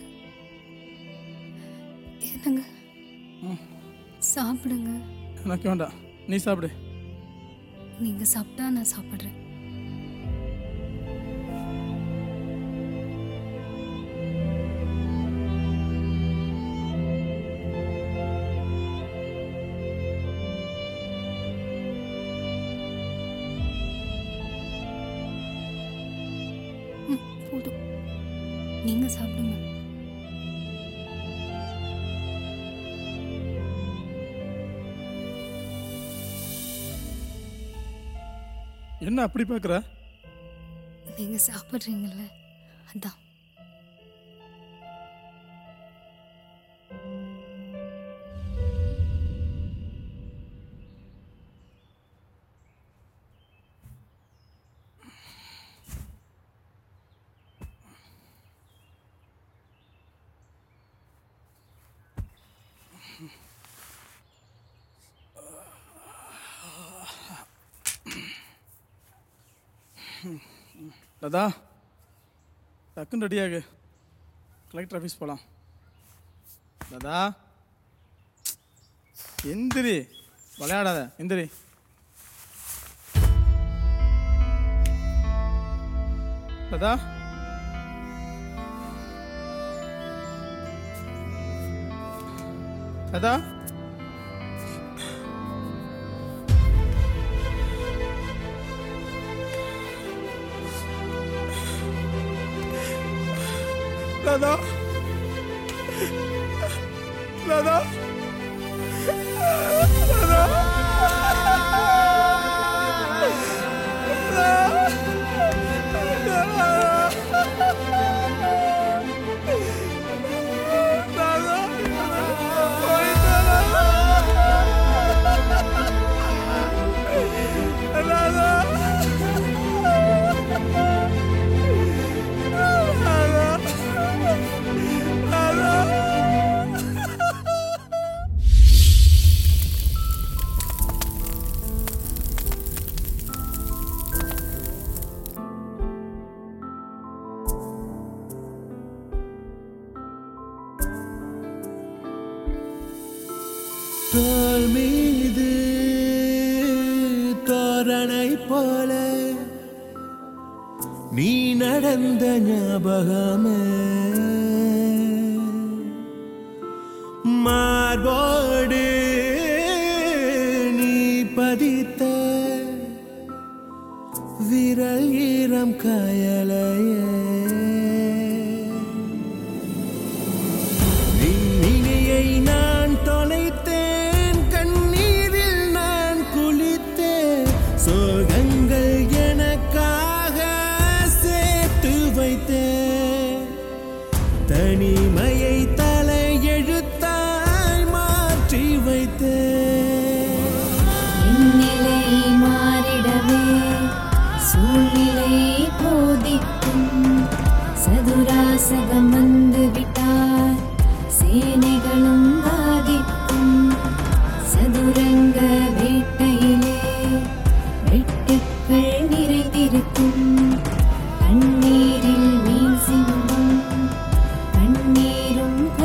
என்னங்க சாப்பிடுங்க எனக்கு வேண்டாம் நீ சாப்பிடு நீங்க சாப்பிட்டா நான் சாப்பிட்றேன் ம், போதும் நீங்க சாப்பிடுங்க என்ன அப்படி பார்க்குற நீங்க சாப்பிட்றீங்கல்ல அதான் லதா டக்குன்னு ரெடியாகு கலெக்டர் ஆஃபீஸ் போகலாம் லதா எந்திரி விளையாடாத எந்திரி லதா லதா லதா லதா லதா தோல் மீது தோரணை போல நீ நடந்த ஞாபகமே மார்போடு நீ பதித்த விரல் ஈரம் காயலையே விண்ணினியை நான் தொலைத்தேன் கண்ணீரில் நான் குளித்தேன் சோகங்கள் எனக்காக சேர்த்து வைத்தேன் தனிமையை தலையெழுத்தாய் மாற்றி வைத்தேன் நிலை மாறிடவே சூழ்நிலை போதிக்கும் சதுராசகம் வந்து விட்டார் சேனைகளும் பாதிக்கும் சதுரங்க வேட்டையிலே வெட்டுக்கள் நிறைந்திருக்கும் கண்ணீரில் மீன் சிந்தும் கண்ணீரும்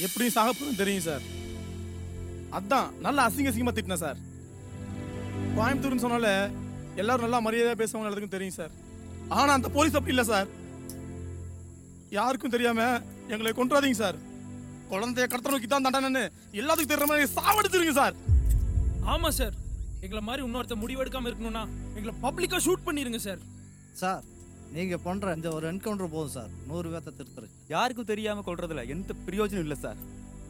எப்படியும் சாக போறேன்னு தெரியும் சார் அதான் நல்லா அசிங்க அசிங்கமா திட்டினேன் சார் கோயம்புத்தூர்னு சொன்னால எல்லாரும் நல்லா மரியாதையா பேசுவாங்க எல்லாத்துக்கும் தெரியும் சார் ஆனா அந்த போலீஸ் அப்படி இல்லை சார் யாருக்கும் தெரியாம எங்களை கொண்டாதீங்க சார் குழந்தைய கடத்த நோக்கி தான் தண்டனைன்னு எல்லாத்துக்கும் தெரியுற மாதிரி சாவடிச்சிருங்க சார் ஆமா சார் எங்களை மாதிரி இன்னொருத்த முடிவெடுக்காம இருக்கணும்னா எங்களை பப்ளிக்கா ஷூட் பண்ணிருங்க சார் சார் நீங்க பண்ற இந்த ஒரு என்கவுண்டர் போதும் சார் நூறு பேர்த்த திருத்துரு யாருக்கும் தெரியாம கொள்றதுல எந்த பிரயோஜனம் இல்லை சார்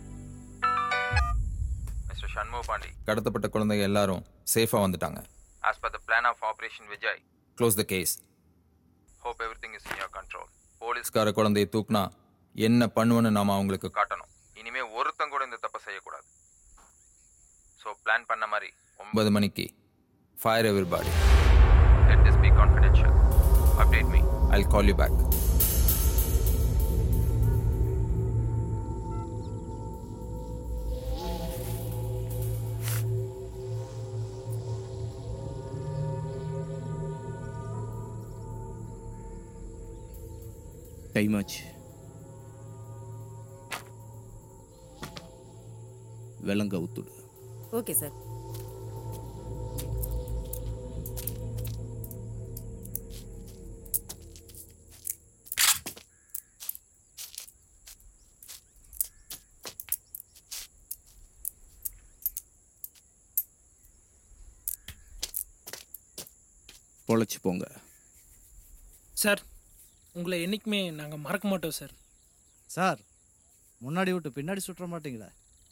மிஸ்டர் சண்முக பாண்டி கடத்தப்பட்ட குழந்தைங்க எல்லாரும் சேஃபா வந்துட்டாங்க as per the plan of operation Vijay close the case hope everything is in your control போலீஸ்கார குழந்தையை தூக்குனா என்ன பண்ணுவேன்னு நாம அவங்களுக்கு காட்டணும் இனிமே ஒருத்தன் கூட இந்த தப்பை செய்யக்கூடாது ஸோ பிளான் பண்ண மாதிரி ஒன்பது மணிக்கு fire everybody let this be confidential update me I call you back time ஆச்சு விலங்க ஊத்துடு ஓகே சார் பொழைச்சு போங்க சார் உங்களை என்னைக்குமே நாங்க மறக்க மாட்டோம் சார் சார் முன்னாடி விட்டு பின்னாடி சுற்ற மாட்டீங்களா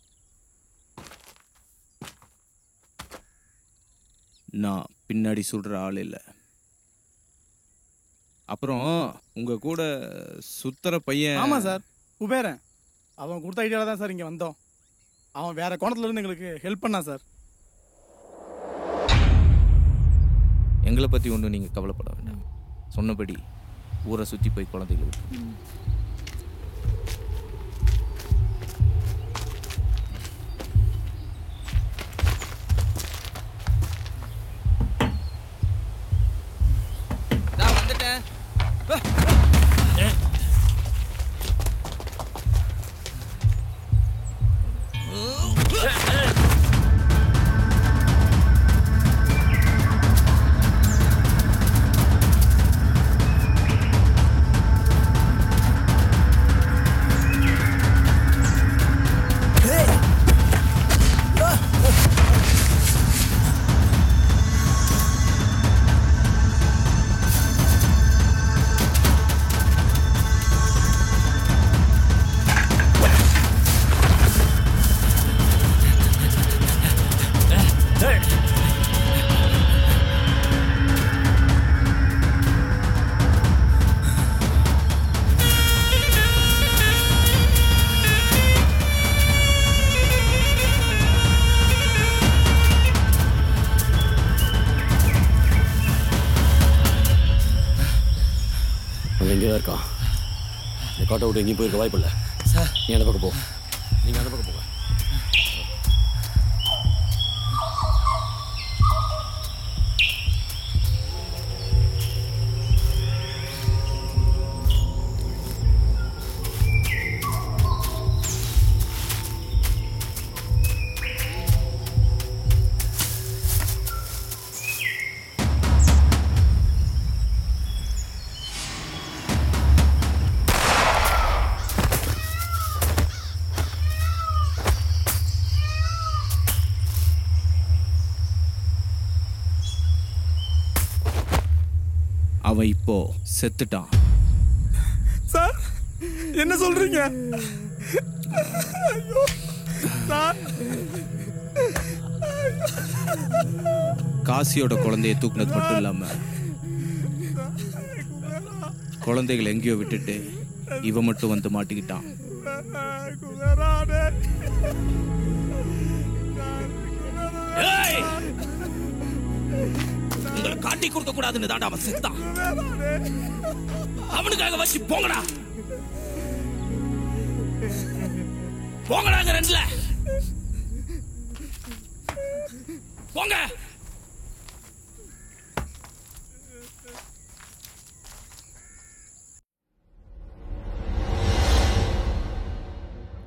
நான் பின்னாடி சுடுற ஆள் இல்லை அப்புறம் உங்க கூட சுத்துற பையன் ஆமா சார் குபேரன் அவன் கொடுத்த ஐடியால தான் சார் இங்க வந்தோம் அவன் வேற கோணத்துல இருந்து எங்களுக்கு ஹெல்ப் பண்ணான் சார் எங்களை பத்தி ஒன்றும் நீங்க கவலைப்பட வேண்டாம் சொன்னபடி ஊரை சுத்தி போய் குழந்தைகளை விட்டு நான் வந்துட்டேன் அவன் எங்கேயா இருக்கான் இந்த காட்டை விட்டு எங்கேயும் போயிருக்க வாய்ப்பு இல்லை நீ அந்த பக்கம் போ நீங்கள் அந்த பக்கம் போங்க அவன் இப்போ செத்துட்டான் சார் என்ன சொல்றீங்க ஐயோ சார் காசியோட குழந்தைய தூக்குனது மட்டும் இல்லாம குழந்தைகளை எங்கேயோ விட்டுட்டு இவன் மட்டும் வந்து மாட்டிக்கிட்டான் ஏய் உங்களை காட்டி கொடுக்க கூடாதுன்னு தாண்டா அவன் செத்தான் அவனுக்காக வச்சு போங்கடா போங்கடாங்க ரெண்டுல போங்க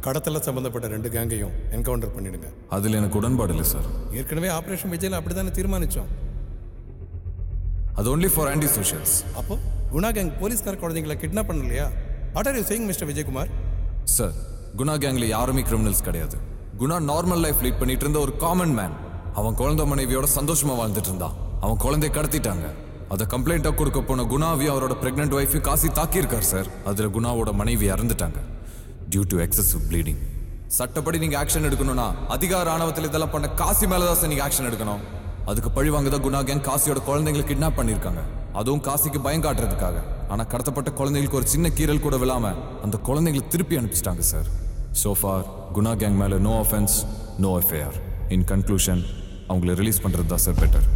கடத்தல சம்பந்தப்பட்ட ரெண்டு கேங்கையும் என்கவுண்டர் பண்ணிடுங்க அதில் எனக்கு உடன்பாடு இல்லை சார் ஏற்கனவே ஆபரேஷன் விஜயில் அப்படி தானே தீர்மானிச்சோம் அது ஒன்லி ஃபார் ஆன்டி சோஷியல்ஸ் அப்போ குணா கேங் போலீஸ்கார குழந்தைங்களை கிட்னாப் பண்ணலையா what are you saying mister Vijayakumar sir Guna கேங்ல யாருமே கிரிமினல்ஸ் கிடையாது குணா நார்மல் லைஃப் லீட் பண்ணிட்டு இருந்த ஒரு காமன் மேன் அவன் குழந்தை மனைவியோட சந்தோஷமா வாழ்ந்துட்டு இருந்தான் அவன் குழந்தைய கடத்திட்டாங்க அதை கம்ப்ளைண்ட்டா கொடுக்க போன குணாவையும் அவரோட பிரெக்னென்ட் ஒய்ஃபையும் காசி தாக்கியிருக்கார் சார் அதுல குணாவோட மனைவி இறந்துட்டாங்க டியூ டு எக்ஸசிவ் ப்ளீடிங் சட்டப்படி நீங்க ஆக்ஷன் எடுக்கணும்னா அதிகார ஆணவத்தில் இதெல்லாம் பண்ண காசி மேலதான் சார் நீங்க ஆக்ஷன் எடுக்கணும் அதுக்கு பழி வாங்க தான் குணா கேங் காசியோட குழந்தைங்களை கிட்னாப் பண்ணியிருக்காங்க அதுவும் காசிக்கு பயம் காட்டுறதுக்காக ஆனா கடத்தப்பட்ட குழந்தைங்களுக்கு ஒரு சின்ன கீறல் கூட விழாம அந்த குழந்தைங்களை திருப்பி அனுப்பிச்சிட்டாங்க sir So far Guna gang மேல no offense no FIR in conclusion அவங்கள ரிலீஸ் பண்றது தான் சார் பெட்டர்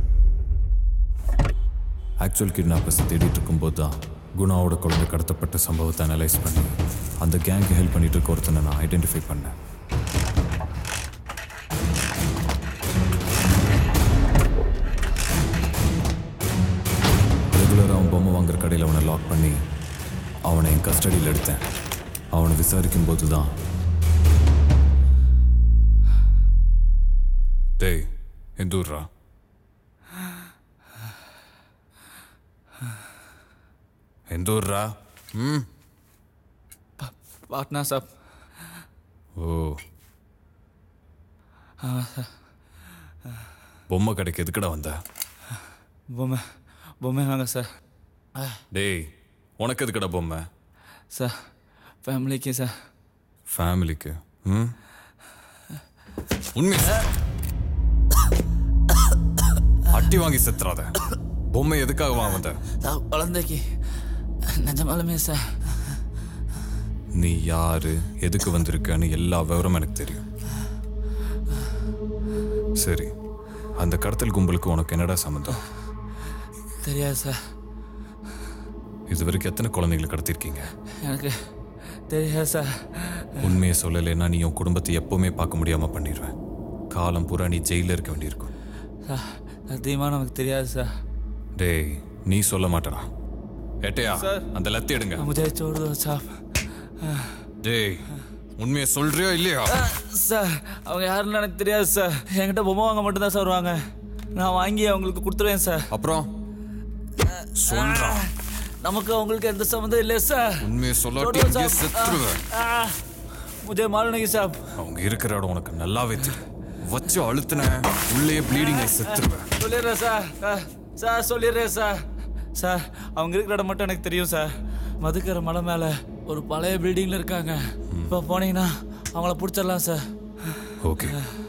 ஆக்சுவல் கிட்னாப்பர்ஸ் தேடிட்டு இருக்கும்போது தான் குணாவோட குழந்தை கடத்தப்பட்ட சம்பவத்தை அனலைஸ் பண்ணி அந்த கேங்க்கு ஹெல்ப் பண்ணிட்டு இருக்க ஒருத்தனை நான் ஐடென்டிஃபை பண்ணேன் ரெகுலராக அவன் பொம்மை வாங்குற கடையில் அவனை லாக் பண்ணி அவனை என் கஸ்டடியில் எடுத்தேன் அவனை விசாரிக்கும் போது தான் டேய் எந்த ஊர்ரா எந்த ஊர்ரா ம் பாட்னா சாப் ஓ ஆமாம் சார் பொம்மை கடைக்கு எதுக்குடா வந்த பொம்மை பொம்மை வாங்க சார் டேய் உனக்கு எதுக்குடா பொம்மை சார் ஃபேமிலிக்கு சார் ஃபேமிலிக்கு ம் உண்மை அட்டி வாங்கி செத்துறாத பொம்மை எதுக்காக வா வந்த சார் குழந்தைக்கு நிஜமாலுமே சார் நீ யாரு எதுக்கு வந்திருக்கன்னு எல்லா விவரமும் எனக்கு தெரியும் சரி அந்த கடத்தல் கும்பலுக்கு உனக்கு என்னடா சம்மந்தம் தெரியாது சார் இது வரைக்கும் எத்தனை குழந்தைங்களை கடத்திருக்கீங்க எனக்கு தெரியாது சார் உண்மையை சொல்லலைன்னா நீ உன் குடும்பத்தை எப்பவுமே பார்க்க முடியாம பண்ணிடுவேன் காலம் பூரா நீ ஜெயில இருக்க வேண்டியிருக்கும் சார் சத்தியமாக நமக்கு தெரியாது சார் டேய் நீ சொல்ல மாட்டடா ஏட்டையா சார். அந்த லத்தி எடுங்க मुझे छोड़ दो साहब டேய் உண்மையை சொல்றியோ இல்லையா சார் அவங்க யாருன்னு எனக்கு தெரியாது சார் என்கிட்ட பொம்மை வாங்க மட்டும்தான் சார் வருவாங்க நான் வாங்கி அவங்களுக்கு கொடுத்துருவேன் சார் அப்புறம் சொல்றா நமக்கு அவங்களுக்கு எந்த சம்மந்தம் இல்லை சார் உண்மையை சொல்லாட்டி छोड़ दो இங்கேயே साहब। செத்துருவேன் ஆ, ஆ, मुझे मालूम नहीं साहब அவங்க இருக்கிற இடம் உனக்கு நல்லாவே தெரியும் வச்சு அழுத்தின உள்ளே ப்ளீடிங் ஆகி செத்துருவேன் சொல்லிடுறேன் சார் ஆ, சார் சொல்லிடுறேன் சார் சார் அவங்க இருக்கிற இடம் மட்டும் எனக்கு தெரியும் சார் மதுக்கரை மலை மேலே ஒரு பழைய பில்டிங்கில் இருக்காங்க இப்போ போனீங்கன்னா அவங்கள பிடிச்சிடலாம் சார் ஓகே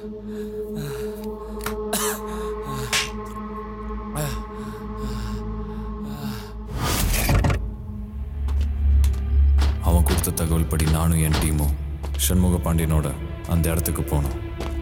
அவன் கொடுத்த தகவல் படி நானும் என் டீமும் சண்முக பாண்டியனோட அந்த இடத்துக்கு போனோம்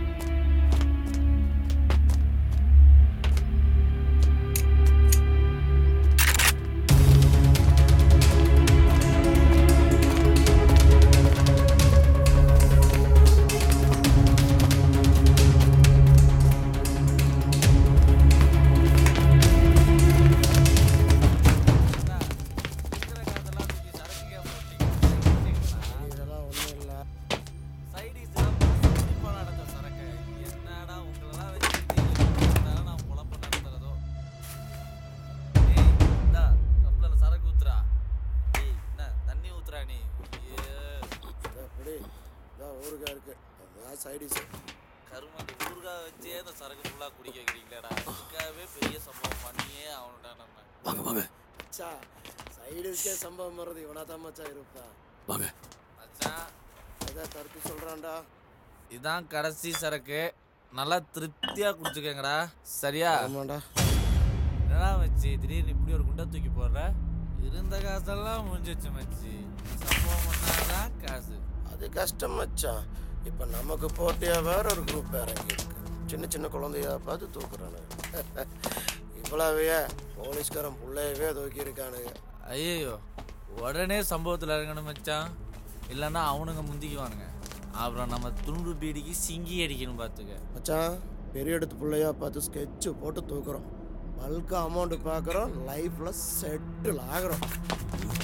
ஊருக்கா இருக்கு அதான் சைடிஸ் கரும அந்த ஊறுகாய் வச்சே அந்த சரக்கு ஃபுல்லாக குடிக்க வைக்கிறீங்களேடா அதுக்காகவே பெரிய சம்பவம் பண்ணியே அவன்டா நம்ம வாங்க வாங்க மச்சா சைடிஸ்க்கே சம்பவம் வர்றது இவனா தான் மச்சா இருப்பா வாங்க மச்சான் அதான் தடுத்து சொல்றான்டா இதான் கடைசி சரக்கு நல்லா திருப்தியா குடிச்சுக்கங்கடா சரியா ஆமாண்டா என்னடா மச்சி திடீர்னு இப்படி ஒரு குண்டை தூக்கி போடுற இருந்த காசெல்லாம் முடிஞ்சிச்சு மச்சி சம்பவம் பண்ணாதான் காசு அது கஷ்டம் மச்சான் இப்போ நமக்கு போட்டியா வேற ஒரு குரூப் இறங்கி இருக்கு சின்ன சின்ன குழந்தைய பார்த்து தூக்குறானு இவ்வளவே போலீஸ்காரன் புள்ளையவே தூக்கி இருக்கானுங்க ஐயோ உடனே சம்பவத்தில் இறங்கணும் மச்சான் இல்லைன்னா அவனுங்க முந்திக்குவானுங்க அப்புறம் நம்ம துண்டு பீடிக்கு சிங்கி அடிக்கணும் பார்த்துக்க மச்சான் பெரிய இடத்து பிள்ளையா பார்த்து ஸ்கெட்சு போட்டு தூக்குறோம் பல்கா அமௌண்ட் பார்க்குறோம் லைஃப்பில் செட்டில் ஆகுறோம்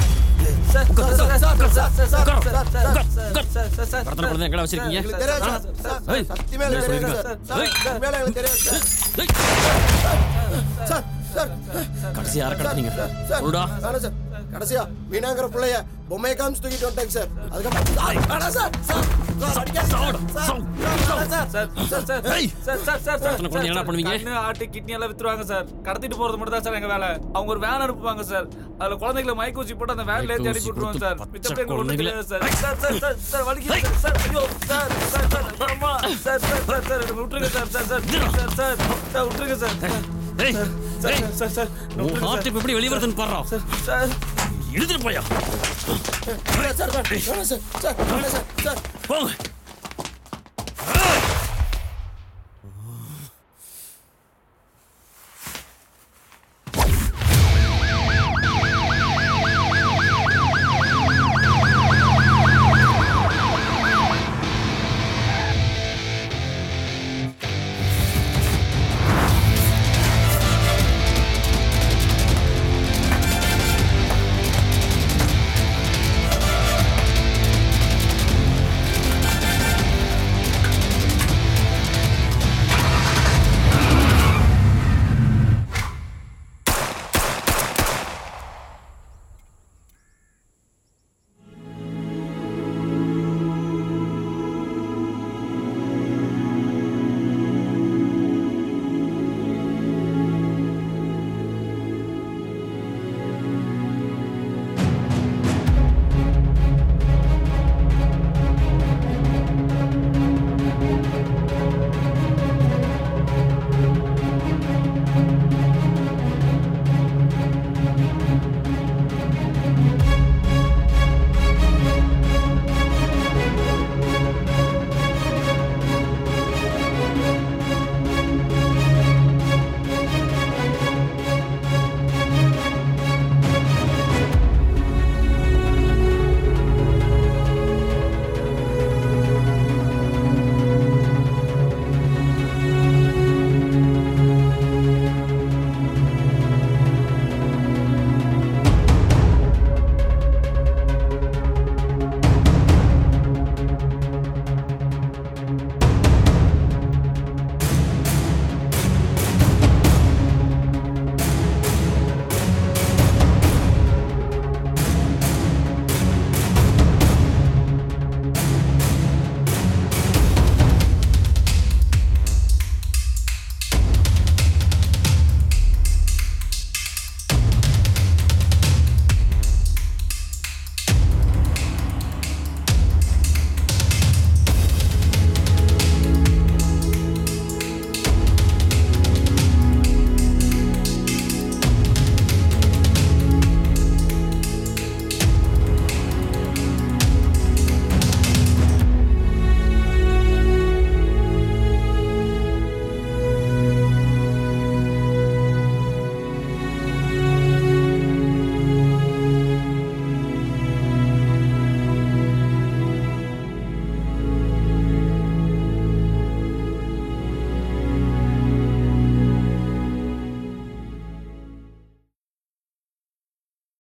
sir sir sir sir sir sir sir sir sir sir கடத்தின குழந்தை எங்கடா வச்சிருக்கீங்க? எங்களுக்கு தெரியாது சார். சார், ஏய், சத்தியமா எங்களுக்கு என்ன தெரியாது சார். சார், ஏய். சத்தியமா எங்களுக்கு தெரியாது சார். சார், சார், கடைசி யாரை சார், கடத்துனீங்க? சார், சொல்லுடா. வேணாம் சார். கடைசியா மீனாங்கிற பிள்ளைய பொம்மையை காமிச்சு தூக்கிட்டு வந்துட்டாங்க சார் அதுக்கப்புறம் சார், வேணாம் சார் சார் சார், அடிக்காதீங்க சார். சார், சார், வேணாம் சார். சார் சார் சார் ஏய். சார் சார் சார் சார் எத்தனை குழந்தைங்க என்ன பண்ணுவீங்க? கண்ணு ஆட்டு கிட்னி எல்லாம் வித்துருவாங்க சார் கடத்திட்டு போறது மட்டும் தான் சார் எங்க வேலை அவங்க ஒரு வேன் அனுப்புவாங்க சார் அதுல குழந்தைகளை மயக்க ஊசி போட்டு அந்த வேன்ல ஏத்தி அனுப்பி விட்டுருவோம் சார் மிச்சப்படி எங்களுக்கு ஒண்ணும் தெரியாது sir sir sir sir sir வலிக்குது சார் சார் ஐயோ சார் சார் சார் அம்மா சார் சார் சார் சார் என்னை விட்டுருங்க sir sir sir sir sir sir விட்டுருங்க சார் ஏய், சார் ஏய். சார் சார் உன் heart இப்ப எப்படி வெளிய வருதுன்னு பாருடா. சார் சார் இழுத்துட்டு போயா சார், சார், வேணாம் சார். சார், வேணாம் சார். சார். போங்க